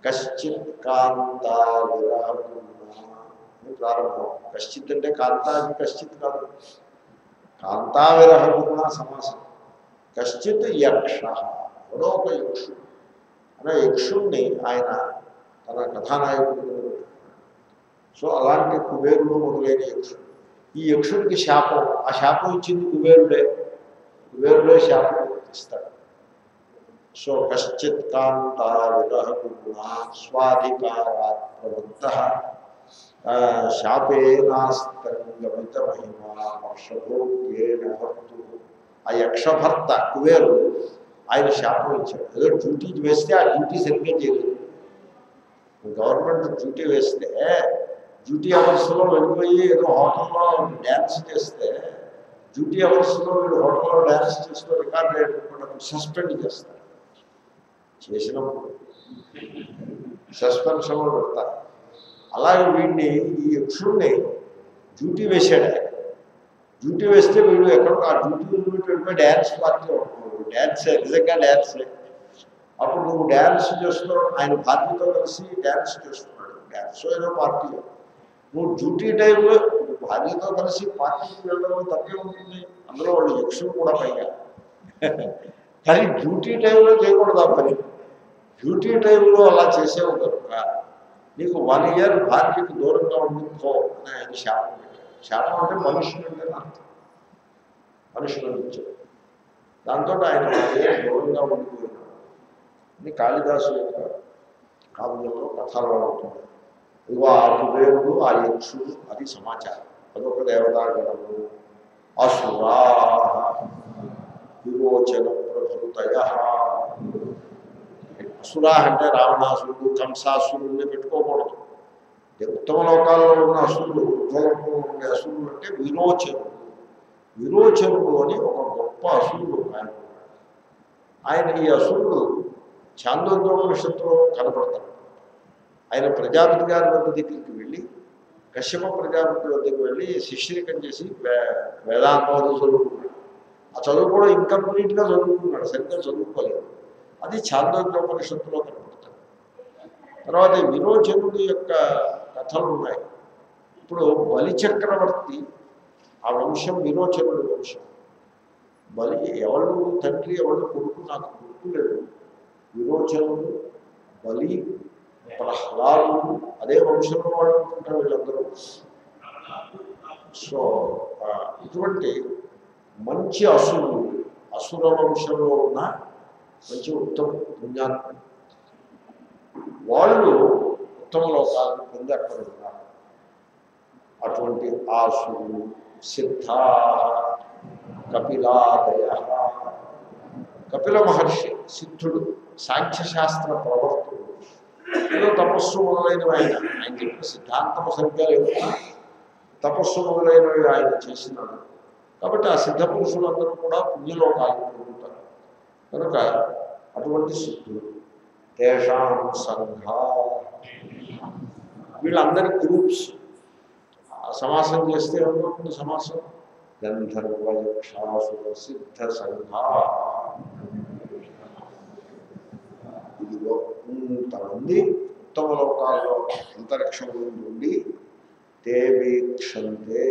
కశ్చిత్ కాంతా విరహకున్నా అని ప్రారంభం కశ్చిత్ అంటే కాంతాకి కశ్చిత్ కాదు కాంతా విరహకున్నా సమాసం కశ్చిత్ యక్ష ఎవడో ఒక యక్షుడు అనే యక్షుణ్ణి ఆయన తన కథానాయకుడు సో అలాంటి కుబేరుడు మొదలైన యక్షుడు ఈ యక్షుడికి శాపం ఆ శాపం ఇచ్చింది కుబేరుడే కుబేరుడే శాపం ఇస్తాడు సో కశ్చిత్ కాంతా విరహకున్నా స్వాధికారాత్ ప్రబుద్ధ ఆ, శాపేనాస్తంగమిత మహిమా వర్షభోగ్యేన భర్తు ఆ యక్షభర్త కుబేరుడు ఆయన శాపం ఇచ్చాడు ఏదో డ్యూటీ వేస్తే ఆ డ్యూటీ సరిగ్గా చేయలేదు గవర్నమెంట్ డ్యూటీ వేస్తే డ్యూటీ అవర్స్లో వెళ్ళిపోయి ఏదో హోటల్లో డ్యాన్స్ చేస్తే డ్యూటీ అవర్స్లో వీళ్ళు హోటల్లో డ్యాన్స్ చేస్తూ రికార్డ్ అయ్యేటప్పుడు సస్పెండ్ చేస్తారు చేసినప్పుడు సస్పెన్షన్లో పెడతారు అలాగే వీడిని ఈ యక్షుడిని డ్యూటీ వేసాడు ఆయన. డ్యూటీ వేస్తే వీడు ఎక్కడ ఆ డ్యూటీ వదిలిపెట్టి వెళ్ళిపోయి డ్యాన్స్ పార్టీ డ్యాన్స్ నిజంగా డ్యాన్సే అప్పుడు నువ్వు డ్యాన్స్ చేస్తూ ఆయన భార్యతో కలిసి డ్యాన్స్ చేస్తున్నాడు డ్యాన్స్ ఏదో పార్టీ నువ్వు డ్యూటీ టైంలో నువ్వు భార్యతో కలిసి పార్టీకి వెళ్ళడం తప్పే ఉంటుంది అందులో వాళ్ళు యక్షులు కూడా పైగా కానీ డ్యూటీ టైంలో చేయకూడదు ఆ పని డ్యూటీ టైంలో అలా చేసేవు కనుక నీకు వన్ ఇయర్ భార్యకి దూరంగా ఉండిపో అని ఆయన శాపం పెట్టాడు శాపం అంటే పనిష్మెంట్ అని అర్థం పనిష్మెంట్ ఇచ్చాడు దాంతో ఆయన వన్ ఇయర్ దూరంగా ఉండిపోయినాడు ఇది కాళిదాసు యొక్క కావ్యంలో కథలో ఉంటుంది ఇదిగో ఆ కుబేరుడు ఆ యక్షుడు అది సమాచారం అదొక దేవతాగణము అసురా విరోచన ప్రభృతయ అసురా అంటే రావణాసురుడు కంసాసురుడిని పెట్టుకోకూడదు ఉత్తమ లోకాల్లో ఉన్న అసురుడు ఉద్వలంలో ఉండే అసురుడు అంటే విరోచనుడు విరోచనుడు అని ఒక గొప్ప అసురుడు ఆయన ఉన్నాడు. ఆయన ఈ అసురుడు చాందోగ్యోపనిషత్తులో కనపడతాడు ఆయన ప్రజాపతి గారి వద్ద దగ్గరికి వెళ్ళి కశ్యప ప్రజాపతి వద్దకు వెళ్ళి శిష్యరికం చేసి వే- వేదాంతం అది చదువుకున్నాడు ఆ చదువు కూడా ఇంకంప్లీట్గా చదువుకున్నాడు సరిగ్గా చదువుకోలేదు అది చాందోగ్యోపనిషత్తులో కనపడతాడు తర్వాత ఈ విరోచనుడి యొక్క కథలు ఉన్నాయి ఇప్పుడు బలి చక్రవర్తి ఆ వంశం విరోచనుడి వంశం బలి ఎవరు తండ్రి ఎవరు కొడుకు నాకు గుర్తు లేదు విరోచనుడు బలి ప్రహ్లాదుడు అదే వంశంలో వాళ్ళు అనుకుంటారు వీళ్ళందరూ సో ఆ, ఇటువంటి మంచి అసురులు అసుర వంశంలో ఉన్న మంచి ఉత్తమ పుణ్యాత్మ వాళ్ళు ఉత్తమ లోకాలను పొంది అక్కడ ఉన్నారు అటువంటి ఆసురులు సిద్ధా కపిలాదయ కపిల మహర్షి సిద్ధుడు సాంఖ్యశాస్త్ర ప్రవర్తుడు ఏదో తపస్సు మొదలైనవి ఆయన ఆయన చెప్పిన సిద్ధాంతం సరిగ్గా లేదు తపస్సు మొదలైనవి ఆయన చేసినాడు కాబట్టి ఆ సిద్ధ పురుషులందరూ కూడా పుణ్యలోకాలను పొందుతారు కనుక అటువంటి సిద్ధులు తేషాం సంఘ వీళ్ళందరి గ్రూప్స్ సమాసం చేస్తే ఏమవుతుంది సమాసం గంధర్వయక్షాసుర సిద్ధ సంఘ ఇదిగో ఇంతమంది ఉత్తమ లోకాల్లో అంతరిక్షంలో నుండి తే వీక్షంతే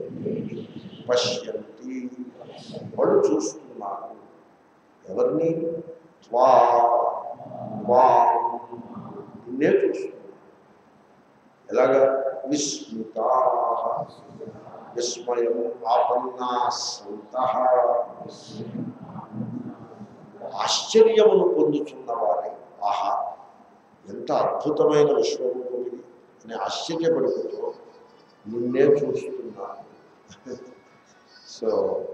పశ్యంతి వాళ్ళు చూస్తున్నారు ఎవరిని త్వా త్వా నిన్నే చూస్తున్నారు ఎలాగా విస్మిత విస్మయం ఆపన్నా సంత ఆశ్చర్యమును పొందుతున్న వారే ఆహా ఎంత అద్భుతమైన విశ్వరూపం ఇది అని ఆశ్చర్యపడిపోతూ నిన్నే చూస్తున్నాను సో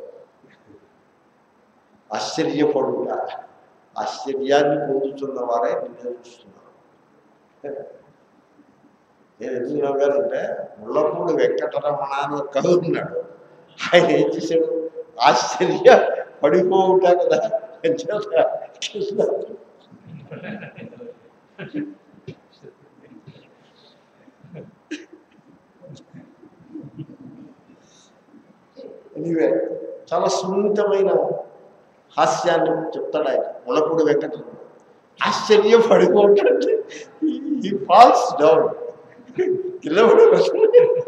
ఆశ్చర్యపడుట ఆశ్చర్యాన్ని పొందుతున్న వారే నిన్నే చూస్తున్నారు నేను ఎందుకు నవ్వానంటే ముళ్ళపూడి వెంకటరమణ అని ఒక కవి ఉన్నాడు ఆయన ఏం చేశాడు ఆశ్చర్య పడిపోవుట కదా అంచేత కృష్ణ ఎనీవే చాలా సున్నితమైన హాస్యాన్ని చెప్తాడు ఆయన ముళ్ళపూడి వెంకటరమణ ఆశ్చర్యపడిపోతుంటే ఈ ఫాల్స్ డౌన్ కింద పడిపోతుంది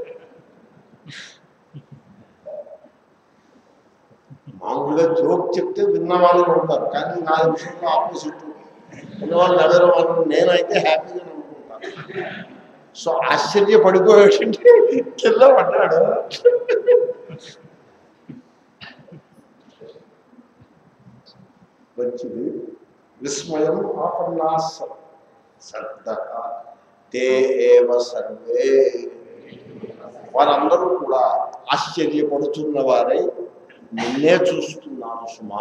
మామూలుగా జోక్ చెప్తే విన్న వాళ్ళు ఉంటారు కానీ నా విషయంలో ఆపోజిట్ విన్నవాళ్ళు నవ్వరు వాళ్ళు నేనైతే హ్యాపీగా నవ్వుకుంటాను సో ఆశ్చర్యపడిపోయేటంటే కింద పడ్డాడు మంచిది విస్మయం ఆపన్నాస సద్ద తే ఏవ సర్వే వారందరూ కూడా ఆశ్చర్యపడుతున్న వారై నిన్నే చూస్తున్నాను సుమా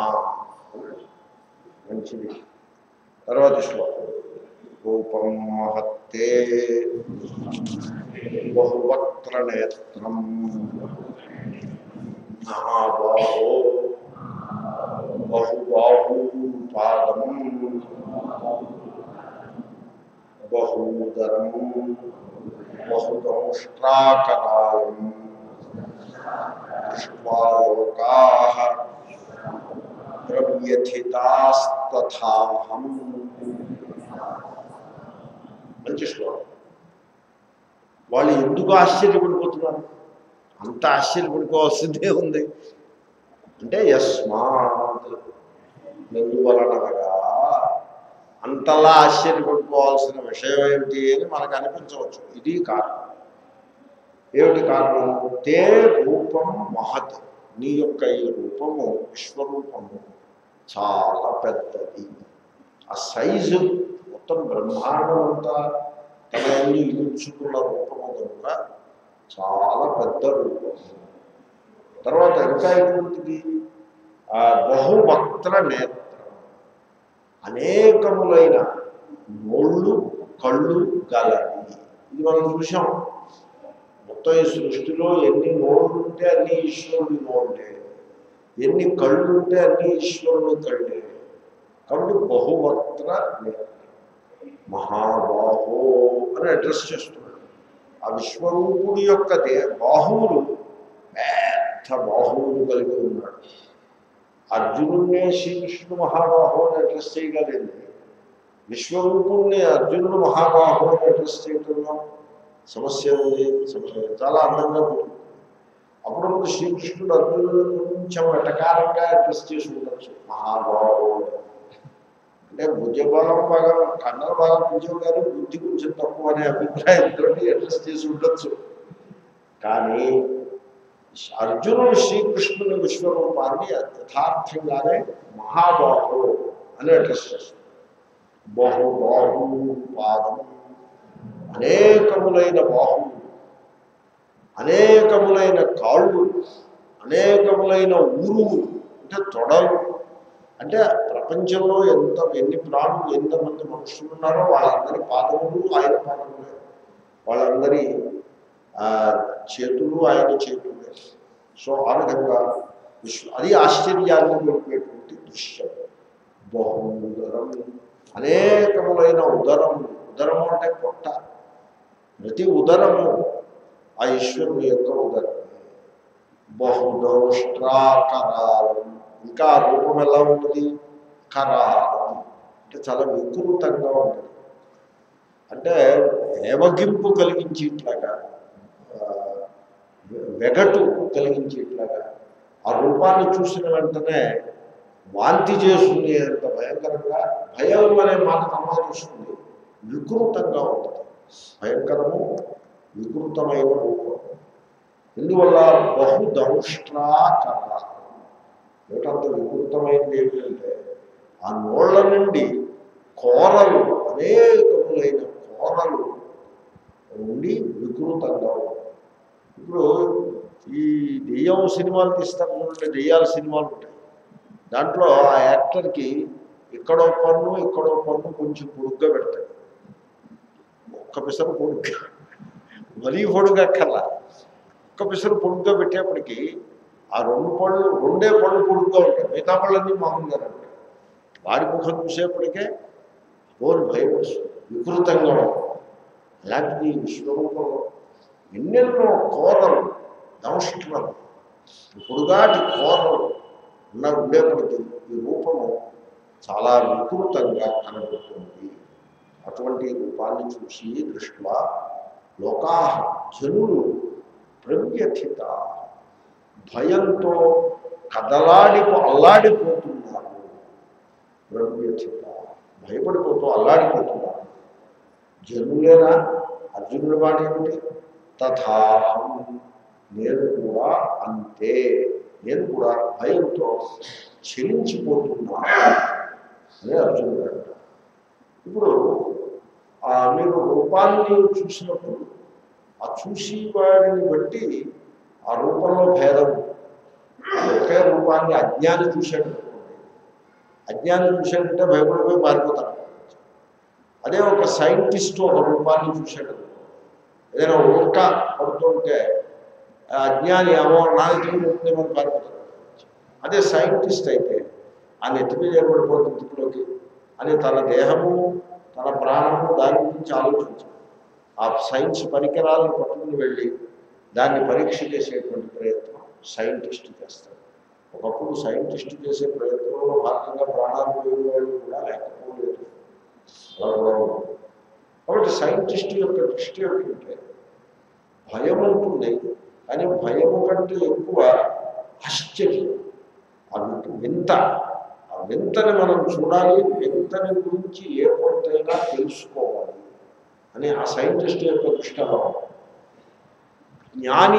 మంచిది తర్వాత శ్లోకం రూపం మహత్తే బహువక్త్ర నేత్రం మహాబాహో బహుబాహూపాదం బహూదరం బహుదంష్ట్రాకరాళం దృష్ట్వాలోకా ప్రవ్యథితాస్తథాహం మంచి శ్లోకం వాళ్ళు ఎందుకు ఆశ్చర్యపడిపోతున్నారు అంత ఆశ్చర్యపడిపోవాల్సిందే ఉంది అంటే యస్మాత్ ఎందువలనగా అంతలా ఆశ్చర్యపడిపోవాల్సిన విషయం ఏమిటి అని మనకు అనిపించవచ్చు ఇది కారణం ఏమిటి కారణం తే రూపం మహత్ నీ యొక్క ఈ రూపము విశ్వరూపము చాలా పెద్దది ఆ సైజు మొత్తం బ్రహ్మాండం అంతా తన ఎందు ఇలుచుకున్న రూపము కనుక చాలా పెద్ద రూపము తర్వాత ఇంకా ఎటువంటిది ఆ బహువక్త్ర నేత్రం అనేకములైన నోళ్ళు కళ్ళు గలవి ఇది మనం చూసాం మొత్తం ఈ సృష్టిలో ఎన్ని నోళ్ళు ఉంటే అన్ని ఈశ్వరుడి నోళ్ళే ఎన్ని కళ్ళు ఉంటే అన్ని ఈశ్వరుని కళ్ళే కాబట్టి బహువక్త్ర నేత్రం మహాబాహో అని అడ్రస్ చేస్తున్నాడు ఆ విశ్వరూపుడి యొక్క దే బాహువులు పెద్ద బాహువులు కలిగి ఉన్నాడు అర్జునుడినే శ్రీకృష్ణుడు మహాబాహు అని అడ్రస్ చేయగలిగింది విశ్వరూపుణ్ణి అర్జునుడు మహాబాహు అని అడ్రస్ చేయటంలో సమస్య ఉంది సమస్య చాలా అందంగా ఉంటుంది అప్పుడప్పుడు శ్రీకృష్ణుడు అర్జునుడు కొంచెం వెటకారంగా అడ్రస్ చేసి ఉండొచ్చు మహాబాహు అని. అంటే భుజబలం బాగా కన్నలు బాగా భుజం కానీ బుద్ధి కొంచెం తక్కువ అనే అభిప్రాయంతో అడ్రస్ చేసి ఉండొచ్చు కానీ అర్జునుడు శ్రీకృష్ణుని విశ్వరూపాన్ని యథార్థంగానే మహాబాహు అని అడ్రస్ చేస్తాడు బహుబాహు పాదం అనేకములైన బాహువులు అనేకములైన కాళ్ళు అనేకములైన ఊరువులు అంటే తొడలు అంటే ప్రపంచంలో ఎంత ఎన్ని ప్రాణులు ఎంతమంది మనుషులు ఉన్నారో వాళ్ళందరి పాదములు ఆయన పాదములే వాళ్ళందరి ఆ, చేతులు ఆయన చేతులే సో ఆ విధంగా విశ్వ అది ఆశ్చర్యాన్ని నిలిపేటువంటి దృశ్యం బహుదరం అనేకములైన ఉదరము ఉదరము అంటే పొట్ట ప్రతి ఉదరము ఆ ఈశ్వరుని యొక్క ఉదరం బహుదౌష్ట్రాకరాలం ఇంకా ఆ రూపం ఎలా ఉంటుంది కరాలం అంటే చాలా వికృతంగా ఉంటుంది అంటే ఏవగింపు కలిగించేట్లాగా ఆ, వెగటు కలిగించేట్లాగా ఆ రూపాన్ని చూసిన వెంటనే వాంతి చేసుకునే అంత భయంకరంగా భయం అనే మాట సమాధిస్తుంది వికృతంగా ఉంటుంది భయంకరము వికృతమైన రూపం ఇందువల్ల బహుదంష్ట్రాకర ఏమిటంత వికృతమైనది ఏమిటంటే ఆ నోళ్ల నుండి కోరలు అనేకములైన కోరలు ఉండి వికృతంగా ఉంటాయి ఇప్పుడు ఈ దెయ్యం సినిమాలు తీస్తారు చూడండి దెయ్యాల సినిమాలు ఉంటాయి దాంట్లో ఆ యాక్టర్కి ఇక్కడో పన్ను ఇక్కడో పన్ను కొంచెం పొడుగ్గా పెడతాడు ఒక్క పిసరు పొడుగ్గా మరీ పొడుగ్గా కల్లా ఒక్క పిసరు పొడుగ్గా పెట్టేప్పటికి ఆ రెండు పళ్ళు రెండే పళ్ళు పొడుగ్గా ఉంటాయి మిగతా పళ్ళన్నీ మామూలుగా ఉంటాయి వాడి ముఖం చూసేప్పటికే బోరు భయం వస్తుంది వికృతంగా ఉంటుంది అలాంటిది ఈ విశ్వరూపంలో ఎన్నెన్నో కోరలు దంష్టలు పొడుగాటి కోరలు ఉన్న ఉండేప్పటికీ ఈ రూపము చాలా వికృతంగా కనబడుతుంది అటువంటి రూపాన్ని చూసి దృష్ట్యా లోకా జనులు ప్రవ్యథిత భయంతో కదలాడిపో అల్లాడిపోతున్నారు ప్రవ్యథిత భయపడిపోతూ అల్లాడిపోతున్నారు జనులేనా అర్జునుడి మాట ఏమిటి తథాహం నేను కూడా అంతే నేను కూడా భయంతో చెలించిపోతున్నాను అనే అర్జునుడు అంటారు ఇప్పుడు ఆ మీరు రూపాన్ని చూసినప్పుడు ఆ చూసి వాడిని బట్టి ఆ రూపంలో భేదం ఉంది. ఒకే రూపాన్ని అజ్ఞాని చూశాడు అనుకోండి. అజ్ఞాని చూశాడంటే భయపడిపోయి పారిపోతాడు అదే ఒక సైంటిస్ట్ ఒక రూపాన్ని చూశాడు అనుకోండి. ఏదైనా ఉల్క పడుతుంటే ఆ అజ్ఞాని అమ్మో నా ఎత్తుకు ముట్టుకుందేమని పారిపోతాడు అదే సైంటిస్ట్ అయితే ఆ నెత్తి మీద ఏర్పడిపోతుంది ఇంటిలోకి అని తన దేహము తన ప్రాణము దాని గురించి ఆలోచించాడు ఆ సైన్స్ పరికరాలను పట్టుకుని వెళ్ళి దాన్ని పరీక్ష చేసేటువంటి ప్రయత్నం సైంటిస్ట్ చేస్తాడు ఒకప్పుడు సైంటిస్ట్ చేసే ప్రయత్నంలో భాగంగా ప్రాణాలు పోయిన వాళ్ళు కూడా లేకపోలేదు అలా కూడా ఉంది. కాబట్టి సైంటిస్ట్ యొక్క దృష్టి ఏమిటంటే భయం ఉంటుంది కానీ భయము కంటే ఎక్కువ ఆశ్చర్యం ఆ వింత- వింత ఆ వింతని మనం చూడాలి వింతని గురించి ఏ కొంతైనా తెలుసుకోవాలి అని ఆ సైంటిస్ట్ యొక్క దృష్టిలో జ్ఞాని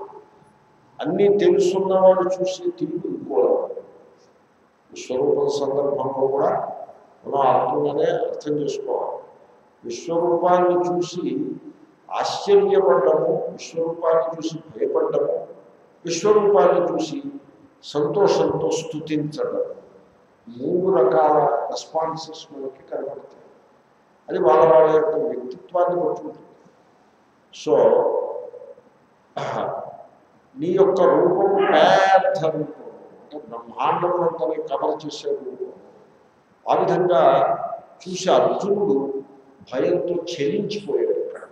అన్నీ తెలుసున్నవాడు చూసి తిరిగి ఇంకోవాలి విశ్వరూపం సందర్భంలో కూడా మనం అర్థంగానే అర్థం చేసుకోవాలి విశ్వరూపాన్ని చూసి ఆశ్చర్యపడ్డము విశ్వరూపాన్ని చూసి భయపడ్డము విశ్వరూపాన్ని చూసి సంతోషంతో స్థుతించడం మూడు రకాల రెస్పాన్సెస్ మనకి కనబడతాయి అది వాళ్ళ వాళ్ళ యొక్క వ్యక్తిత్వాన్ని బట్టి ఉంటుంది సో నీ యొక్క రూపము పెద్ద రూపం అంటే బ్రహ్మాండములంతని కవర్ చేసే రూపం ఆ విధంగా చూసి అర్జునుడు భయంతో చెలించిపోయాడు ఇక్కడ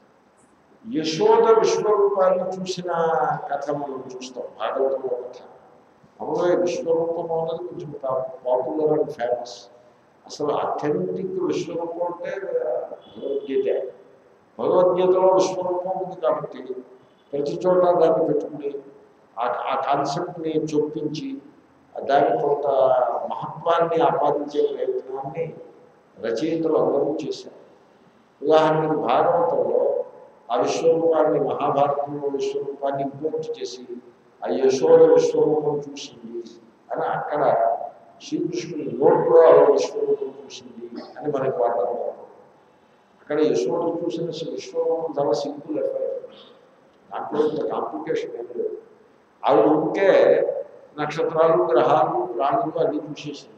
యశోద విశ్వరూపాన్ని చూసిన కథ మనం చూస్తాం భాగవతంలో కథ మామూలుగా విశ్వరూపం అన్నది కొంచెం పాపులర్ అండ్ ఫేమస్ అసలు అథెంటిక్ విశ్వరూపం అంటే భగవద్గీత భగవద్గీతలో విశ్వరూపం ఉంది కాబట్టి ప్రతి చోట దాన్ని పెట్టుకుని ఆ ఆ కాన్సెప్ట్ని చొప్పించి దానికి కొంత మహత్వాన్ని ఆపాదించే ప్రయత్నాన్ని రచయితలు అందరూ చేశారు ఉదాహరణకి భాగవతంలో ఆ విశ్వరూపాన్ని మహాభారతంలో విశ్వరూపాన్ని ఇంపోర్ట్ చేసి ఆ యశోద విశ్వరూపం చూసింది అని అక్కడ శ్రీకృష్ణుడి నోట్లో ఆ విశ్వరూపం చూసింది అని మనకి వాడడం అక్కడ యశోద చూసిన విశ్వరూపం చాలా సింపుల్ ఎఫైర్ దాంట్లో ఇంత కాంప్లికేషన్ ఏం లేదు ఆవిడ ఉంటే నక్షత్రాలు గ్రహాలు ప్రాణులు అన్నీ చూసేసింది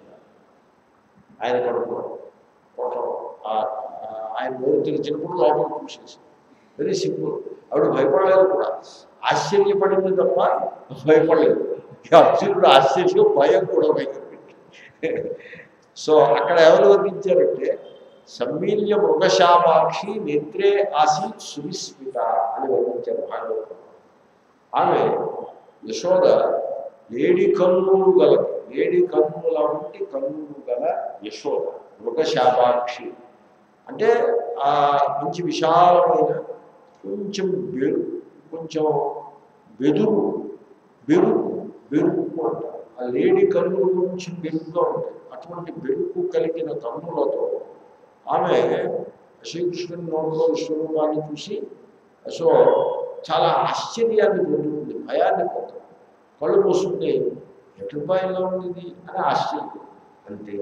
ఆయన కడుపు కోటలో ఆ- ఆ- ఆయన నోరు తెరిచినప్పుడు లోపల చూసేసి వెరీ సింపుల్ ఆవిడ భయపడలేదు కూడా ఆశ్చర్యపడింది తప్ప భయపడలేదు ఈ అర్జునుడు ఆశ్చర్యం భయం కూడా భయపడింది సో అక్కడ ఎవరు వర్ణించారంటే సమ్మీల్య మృగశాపాక్షి నేత్రే ఆసీత్ సువిస్మిత అని వర్ణించారు భాగవతం ఆమె యశోద లేడి కన్నులు గల లేడి కన్నుల వంటి కన్నులు గల యశోద మృగశాపాక్షి అంటే ఆ మంచి విశాలమైన కొంచెం బెరు కొంచెం బెదురు బెరుకు బెరుకు అంటారు ఆ లేడి కన్నుల నుంచి బెరుకుగా ఉంటాయి అటువంటి బెరుకు కలిగిన కన్నులతో ఆమె శ్రీకృష్ణుని నోట్లో విశ్వరూపాన్ని చూసి సో చాలా ఆశ్చర్యాన్ని పొందుతుంది భయాన్ని పొందుతుంది కళ్ళు మూసుకుంటే ఎటు భయంగా ఉంది ఇది అని ఆశ్చర్యం అంతే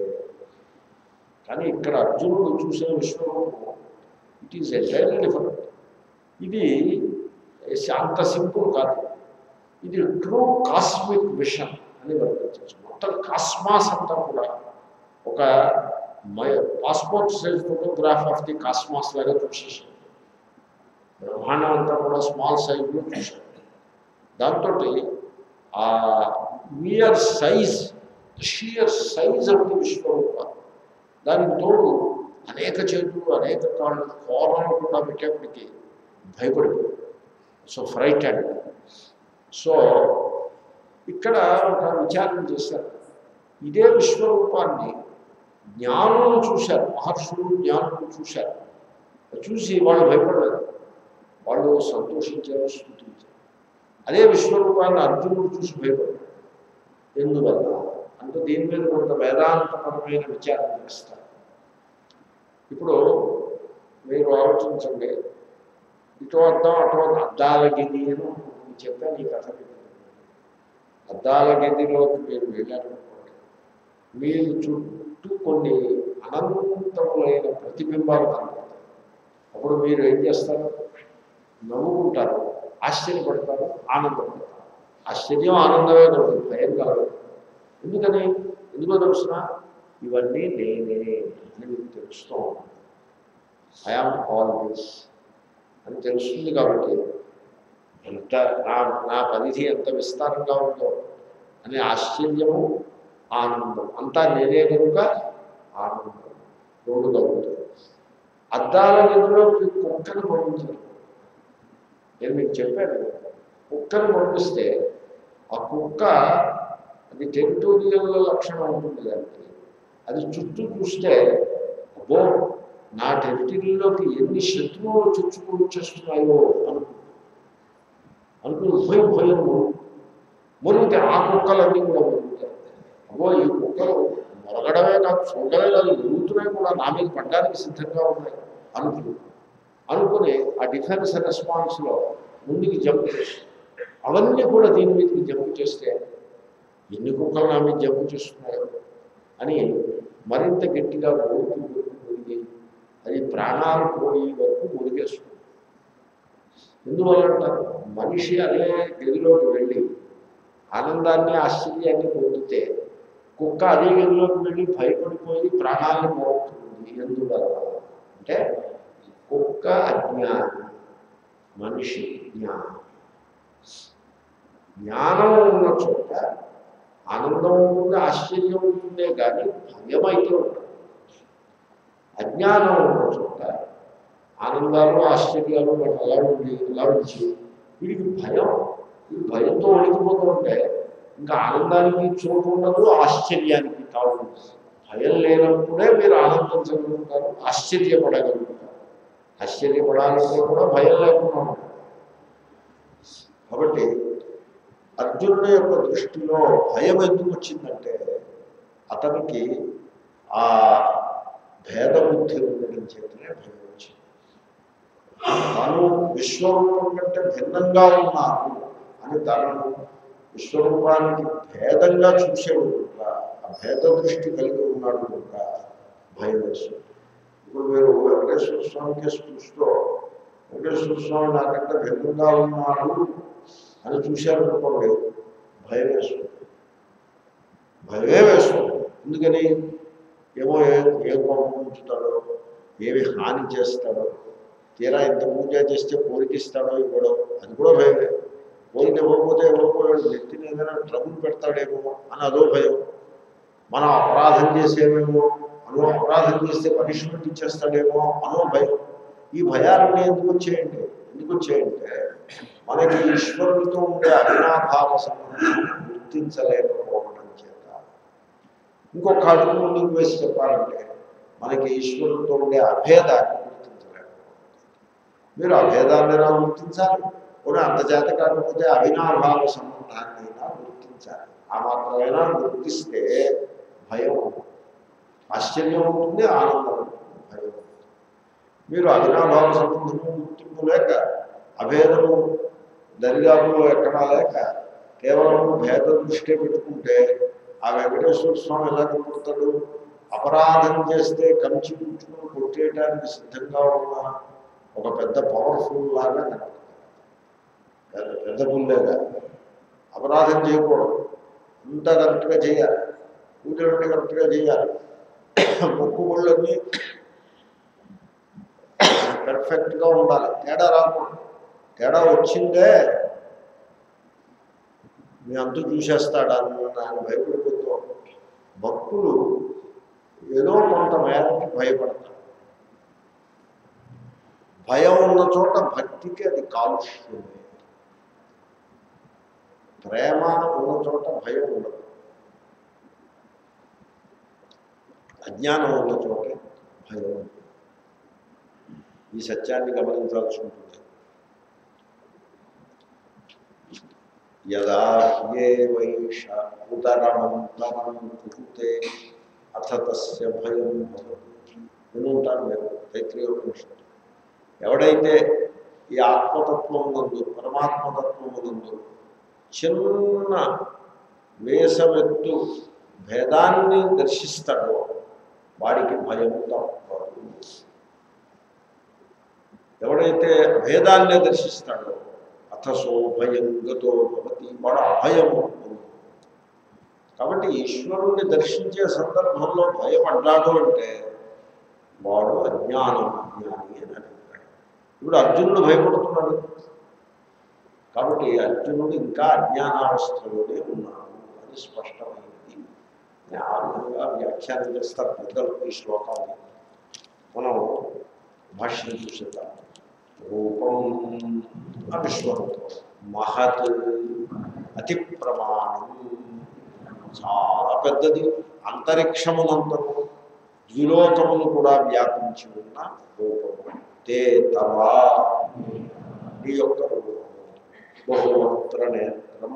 కానీ ఇక్కడ అర్జునుడు చూసిన విశ్వరూపం ఇట్ ఈస్ ఎంటైర్లీ డిఫరెంట్ ఇది అంత సింపుల్ కాదు ఇది ట్రూ కాస్మిక్ విషన్ అని వర్ణించవచ్చు మొత్తం కాస్మాస్ అంతా కూడా ఒక passport size photograph of the cosmos లాగా చూసేసాడు బ్రహ్మాండం అంతా కూడా స్మాల్ సైజ్లో చూశాడు దాంతో ఆ mere size sheer size of the Vishwarupa దానికి తోడు అనేక చేతులు అనేక కాళ్ళు కోరలు కూడా పెట్టేప్పటికీ భయపడిపోయాడు సో ఫ్రైట్ అండ్ సో ఇక్కడ ఒక విచారణ చేశారు ఇదే విశ్వరూపాన్ని జ్ఞానులను చూశారు మహర్షులు జ్ఞానులను చూశారు చూసి వాళ్ళు భయపడలేదు వాళ్ళు సంతోషించారు స్థుతించారు అదే విశ్వరూపాన్ని అర్జునుడు చూసి భయపడ్డాడు ఎందువల్ల అంటే దీని మీద కొంత వేదాంతపరమైన విచారం చేస్తారు ఇప్పుడు మీరు ఆలోచించండి ఇటు అద్దం అటు అద్దం అద్దాల గిది అని ఒకటి చెప్పాను ఈ కథ మీకు. అద్దాల గదిలోకి మీరు వెళ్ళారనుకోండి మీరు చుట్టూ కొన్ని అనంతములైన ప్రతిబింబాలు కనపడతాయి అప్పుడు మీరు ఏం చేస్తారు నవ్వుకుంటారు ఆశ్చర్యపడతారు ఆనందపడతారు ఆశ్చర్యం ఆనందమే కలుగుతుంది భయం కలగదు ఎందుకని ఎందుకో తెలుసిన ఇవన్నీ నేనే అని మీకు తెలుస్తూ ఉంటుంది ఐఆమ్ ఆల్ దిస్ అని తెలుస్తుంది కాబట్టి ఎంత నా నా పరిధి ఎంత విస్తారంగా ఉందో అనే ఆశ్చర్యము ఆనందం అంతా నేనే కనుక ఆనందం రెండు కలుగుతాయి అద్దాల గదిలో కుక్కను పంపించారు నేను మీకు చెప్పాను కుక్కను పంపిస్తే ఆ కుక్క అది టెరిటోరియల్ లక్షణం ఉంటుంది దానికి అది చుట్టూ చూస్తే అబ్బో నా టెరిటరీలోకి ఎన్ని శత్రువులు చుచ్చుకు వచ్చేస్తున్నాయో అనుకు అనుకుని భయం భయం మురిగితే ఆ కుక్కలన్నీ కూడా మురుగుతాయి అబ్బో ఈ కుక్కలు మొరగడమే కాదు చూడడమే కాదు ఎరుగుతున్నాయి కూడా నా మీద పడ్డానికి సిద్ధంగా ఉన్నాయి అనుకు అనుకుని ఆ డిఫెన్స్ రెస్పాన్స్లో ముందుకు జంప్ చేస్తాయి అవన్నీ కూడా దీని మీదకి జంప్ చేస్తే ఎన్ని కుక్కలు నా మీద జంప్ చేస్తున్నాయో అని మరింత గట్టిగా మురికి మురికి మురిగి అది ప్రాణాలు పోయి వరకు మురిగేస్తుంది ఎందువల్ల మనిషి అదే గదిలోకి వెళ్ళి ఆనందాన్ని ఆశ్చర్యాన్ని పొందితే కుక్క అదే గదిలోకి వెళ్ళి భయపడిపోయి ప్రాణాలను పోగొట్టుకుంది ఎందువల్ల అంటే కుక్క అజ్ఞానం మనిషి జ్ఞానం జ్ఞానం ఉన్న చోట ఆనందం ఉంటుంది ఆశ్చర్యం ఉంటుందే కానీ భయం అయితే ఉంటుంది అజ్ఞానం ఉన్న చోట ఆనందాలు ఆశ్చర్యాలు వాటి అలా ఉండి అలా ఉంచి వీడికి భయం వీడు భయంతో వణికిపోతూ ఉంటే ఇంకా ఆనందానికి చోటు ఉండదు ఆశ్చర్యానికి తావు ఉండదు భయం లేనప్పుడే మీరు ఆనందించగలుగుతారు ఆశ్చర్యపడగలుగుతారు ఆశ్చర్యపడాలంటే కూడా భయం లేకుండా ఉంటారు కాబట్టి అర్జునుడి యొక్క దృష్టిలో భయం ఎందుకు వచ్చిందంటే అతనికి ఆ భేద బుద్ధి ఉండడం చేతనే భయం వచ్చింది తాను విశ్వరూపం కంటే భిన్నంగా ఉన్నాను అని తనను విశ్వరూపానికి భేదంగా చూసేవాడు కనుక ఆ భేద దృష్టి కలిగి ఉన్నాడు కనుక భయం వేస్తుంది ఇప్పుడు మీరు వెంకటేశ్వర స్వామి కేసు చూస్తూ వెంకటేశ్వర స్వామి నాకంటే భిన్నంగా ఉన్నాడు అని చూశారనుకోండి భయం వేస్తుంది భయమే వేస్తుంది ఎందుకని ఏమో ఏ ఏ కోపం ఉంచుతాడో ఏమి హాని చేస్తాడో తీరా ఇంత పూజ చేస్తే కోరికిస్తాడో ఇవ్వడో అది కూడా భయమే కోరిక ఇవ్వకపోతే ఇవ్వకపోయాడు వ్యక్తిని ఏదైనా ట్రబుల్ పెడతాడేమో అని అదో భయం మనం అపరాధం చేసేమేమో అనో అపరాధం చేస్తే పనిష్మెంట్ ఇచ్చేస్తాడేమో అనో భయం ఈ భయాలన్నీ ఎందుకు వచ్చాయండి ఎందుకు వచ్చాయంటే మనకి ఈశ్వరుడితో ఉండే అవినాభావ సంబంధం గుర్తించలేకపోవడం చేత ఇంకొక అడుగు ముందుకు వేసి చెప్పాలంటే మనకి ఈశ్వరుడితో ఉండే అభేదాన్ని గుర్తించలేకపోవడం మీరు అభేదాన్ని ఎలా గుర్తించాలి కూడా అంత చేత కాకపోతే అవినాభావ సంబంధాన్ని అయినా గుర్తించాలి ఆ మాత్రమైనా గుర్తిస్తే భయం ఉంటుంది. ఆశ్చర్యం ఉంటుంది ఆనందం ఉంటుంది భయం ఉంటుంది. మీరు అవినాభావ సంబంధము గుర్తింపు లేక అభేదము దరిదాపులో ఎక్కడా లేక కేవలం భేద దృష్టి పెట్టుకుంటే ఆ వెంకటేశ్వర స్వామి ఎలా కనపడతాడు అపరాధం చేస్తే కంచి పుచ్చుకుని కొట్టేయడానికి సిద్ధంగా ఉన్న ఒక పెద్ద పవర్ఫుల్ లాగా కనపడతాడు పెద్ద పెద్ద పుల్లేగా అపరాధం చేయకూడదు అంతా కరెక్ట్గా చేయాలి పూజలన్నీ కరెక్ట్గా చేయాలి మొక్కుబళ్ళన్నీ పర్ఫెక్ట్గా ఉండాలి తేడా రాకూడదు తేడా వచ్చిందే మీ అంతు చూసేస్తాడా ఆయన భయపడిపోతూ భక్తులు ఏదో కొంత మేరకి భయపడతారు భయం ఉన్న చోట భక్తికి అది కాలుష్యమే ప్రేమ ఉన్న చోట భయం ఉండదు అజ్ఞానం ఉన్న చోటే భయం ఉంటుంది. ఈ సత్యాన్ని గమనించాల్సి ఉంటుంది యదా ఏ వైష ఉదరమంతరం కురుతే అథ తస్య భయం భవతి వినుంటారు మీరు తైత్రీయోపనిషత్తు ఎవడైతే ఈ ఆత్మతత్వం నందు పరమాత్మతత్వం నందు చిన్న వేసమెత్తు భేదాన్ని దర్శిస్తాడో వాడికి భయం తప్పదు ఎవడైతే భేదాన్ని దర్శిస్తాడో అథసో భయం గతో భవతి వాడు అభయము పొందుతాడు. కాబట్టి ఈశ్వరుణ్ణి దర్శించే సందర్భంలో భయపడ్డాడు అంటే వాడు అజ్ఞానం అజ్ఞాని అని అభిప్రాయం ఇప్పుడు అర్జునుడు భయపడుతున్నాడు కాబట్టి అర్జునుడు ఇంకా అజ్ఞానావస్థలోనే ఉన్నాడు అది స్పష్టమైనది ఆ విధంగా వ్యాఖ్యానం చేస్తారు పెద్దలు ఈ శ్లోకాన్ని మనం భాష్యం చూసేద్దాం రూపం అవిశ్వరూపం మహత్ అతి ప్రమాణం చాలా పెద్దది అంతరిక్షమునంతము ద్విలోకమును కూడా వ్యాపించి ఉన్న రూపము తే తవా నీ యొక్క రూపము బహువక్త్ర నేత్రం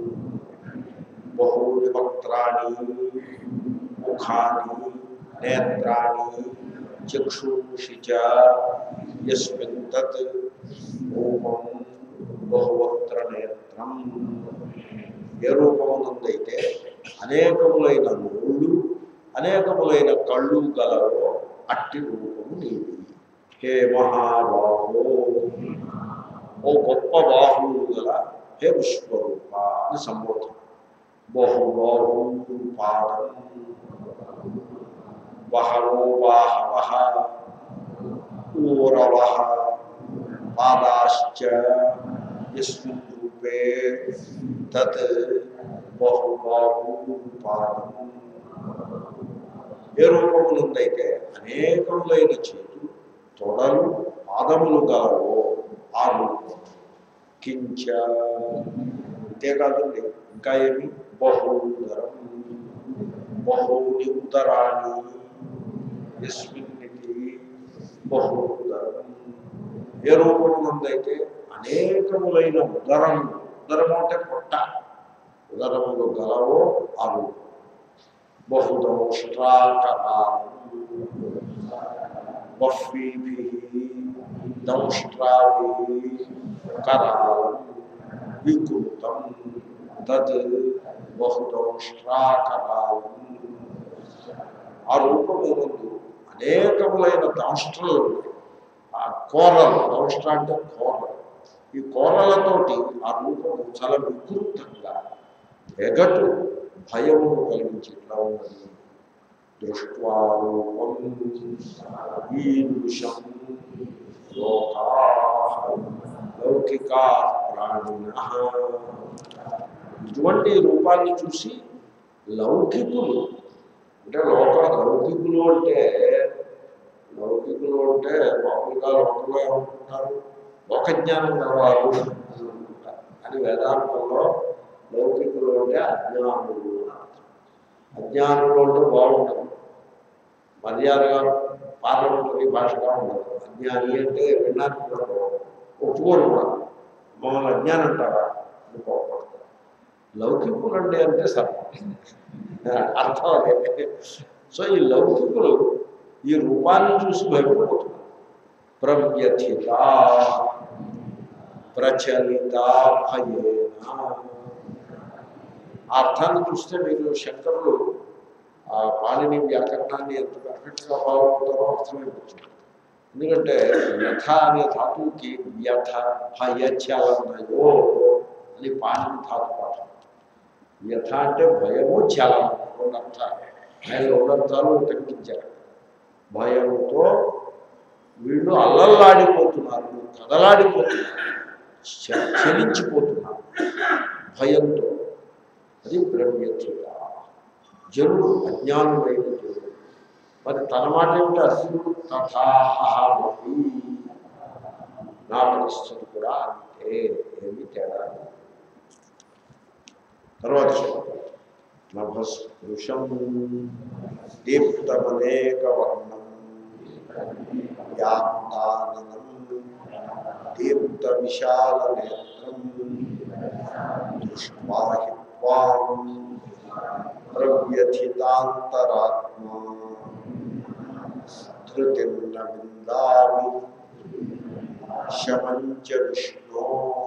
బహూని వక్త్రాణి ముఖాని నేత్రాణి చక్షుషి చ యస్మిన్ తత్ రూపం బహువక్త్ర నేత్రం ఏ రూపమునందైతే అనేకములైన నోళ్ళు అనేకములైన కళ్ళు గలవో అట్టి రూపము నీది హే మహాబాహో ఓ గొప్ప బాహువులు గల హే విశ్వరూప అని సంబోధన బహుబాహు పాదం బహవో బాహవ ఊరవ పాదాశ్చ యస్మిన్ రూపే తత్ బహుబాహు పాదం ఏ రూపమునందైతే అనేకములైన చేతులు తొడలు పాదములు గలవో ఆ రూపం కించ అంతేకాదండి ఇంకా ఏమి బహుదరం బహుని ఉదరాణి యస్మిన్నిటి బహుదరం ఏ రూపమునందైతే అనేకములైన ఉదరములు ఉదరము అంటే పొట్ట ఉదరములు గలవో ఆ రూపం బహుదంష్ట్రాకరాలు బహ్వీభి దంష్ట్రాభి కరాలం వికృతం తద్ బహుదంష్ట్రాకరాలం ఆ రూపము ముందు అనేకములైన దంష్ట్రలు ఉన్నాయి ఆ కోరలు దంష్ట్ర అంటే కోరలు ఈ కోరలతోటి ఆ రూపము చాలా వికృతంగా వెగటు భయమును కలిగించేట్లా ఉన్నది దృష్ట్వా రూపం ఈదృశం లోకా లౌకికా ప్రాణిన ఇటువంటి రూపాన్ని చూసి లౌకికులు అంటే లోక లౌకికులు అంటే లౌకికులు అంటే మామూలుగా లోకంలో ఏమనుకుంటారు లోకజ్ఞానం గలవారు అని అనుకుంటారు అని వేదాంతంలో లౌకికులు అంటే అజ్ఞానులు అని అర్థం. అజ్ఞానులు అంటే బాగుంటుంది మర్యాదగా పార్లమెంటరీ భాషగా ఉండదు అజ్ఞాని అంటే వినడానికి కూడా బాగుంటుంది. ఒప్పుకోరు కూడా మమ్మల్ని అజ్ఞానం అంటారా అని కోపడతారు లౌకికులు అంటే అంటే సర్వం అర్థం అదే సో ఈ లౌకికులు ఈ రూపాన్ని చూసి భయపడిపోతున్నారు ప్రవ్యథిత ప్రచలిత భయేన ఆ అర్థాన్ని చూస్తే మీరు శంకరులు ఆ పాణిని వ్యాకరణాన్ని ఎంత పర్ఫెక్ట్గా ఫాలో అవుతారో అర్థమైపోతుంది ఎందుకంటే వ్యథ అనే ధాతువుకి వ్యథ భయచలనయో అని పాణిని ధాతు పాఠం వ్యథ అంటే భయము చలనం రెండు అర్థాలు ఆయన రెండు అర్థాలు ఉటంకించారు భయంతో వీళ్ళు అల్లల్లాడిపోతున్నారు కదలాడిపోతున్నారు చ- చలించిపోతున్నారు భయంతో అది బ్రహ్మ్యత జనుడు అజ్ఞానుడైన జనుడు మరి తన మాట ఏమిటి అర్జునుడు తథాహమపి నా పరిస్థితి కూడా అంతే ఏమి తేడా లేదు. తర్వాత శ్లోకం. నభస్కు దృశం దీప్తమనేకవర్ణం వ్యాప్తాననం దీప్త విశాల నేత్రం దృష్ట్వా హి త్వాం ప్రవ్యథితాంతరాత్మా ధృతిర్న విందామి శమంచ విష్ణు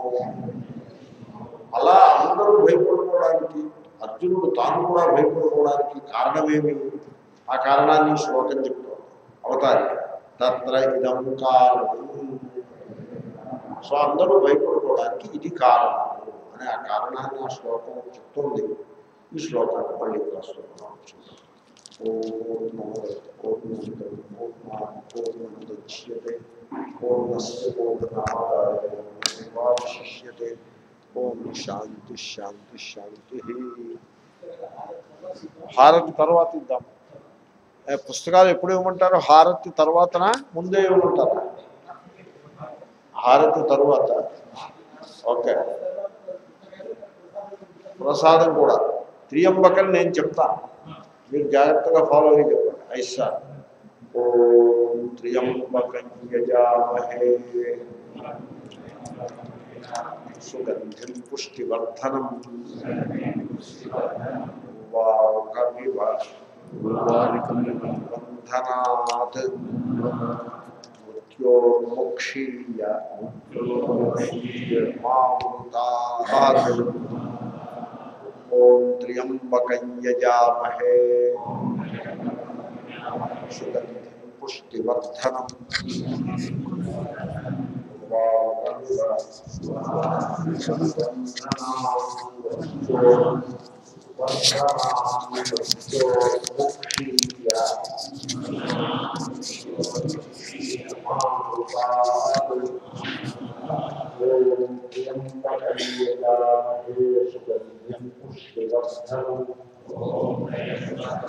అలా అందరూ భయపడుకోవడానికి అర్జునుడు తాను కూడా భయపడుకోవడానికి కారణమేమి ఆ కారణాన్ని ఈ శ్లోకం చెప్తోంది అవతారి తత్ర ఇదం కారణం సో అందరూ భయపడుకోవడానికి ఇది కారణము అనే ఆ కారణాన్ని ఆ శ్లోకం చెప్తుంది ఈ శ్లోకాన్ని మళ్ళీ రాస్తున్నాం పూర్ణముద్యతే పూర్ణస్య పూర్ణమాదాయ ఓం శాంతి శాంతి శాంతి హారతి తర్వాత ఇద్దాం ఏ, పుస్తకాలు ఎప్పుడు ఇవ్వమంటారు హారతి తర్వాతన ముందే ఇవ్వమంటారా హారతి తరువాత ఓకే ప్రసాదం కూడా త్రియంబకం నేను చెప్తాను మీరు జాగ్రత్తగా ఫాలో అయ్యి చెప్పండి ఐసా ఓం త్రియంబకం యజామహే సుగంధిం పుష్టివర్ధనం వాకమివ బంధనాత్ మృత్యోర్ముక్షీయ మామృతాత్ ఓం త్ర్యంబకం యజామహే సుగంధిం పుష్టివర్ధనం ఓం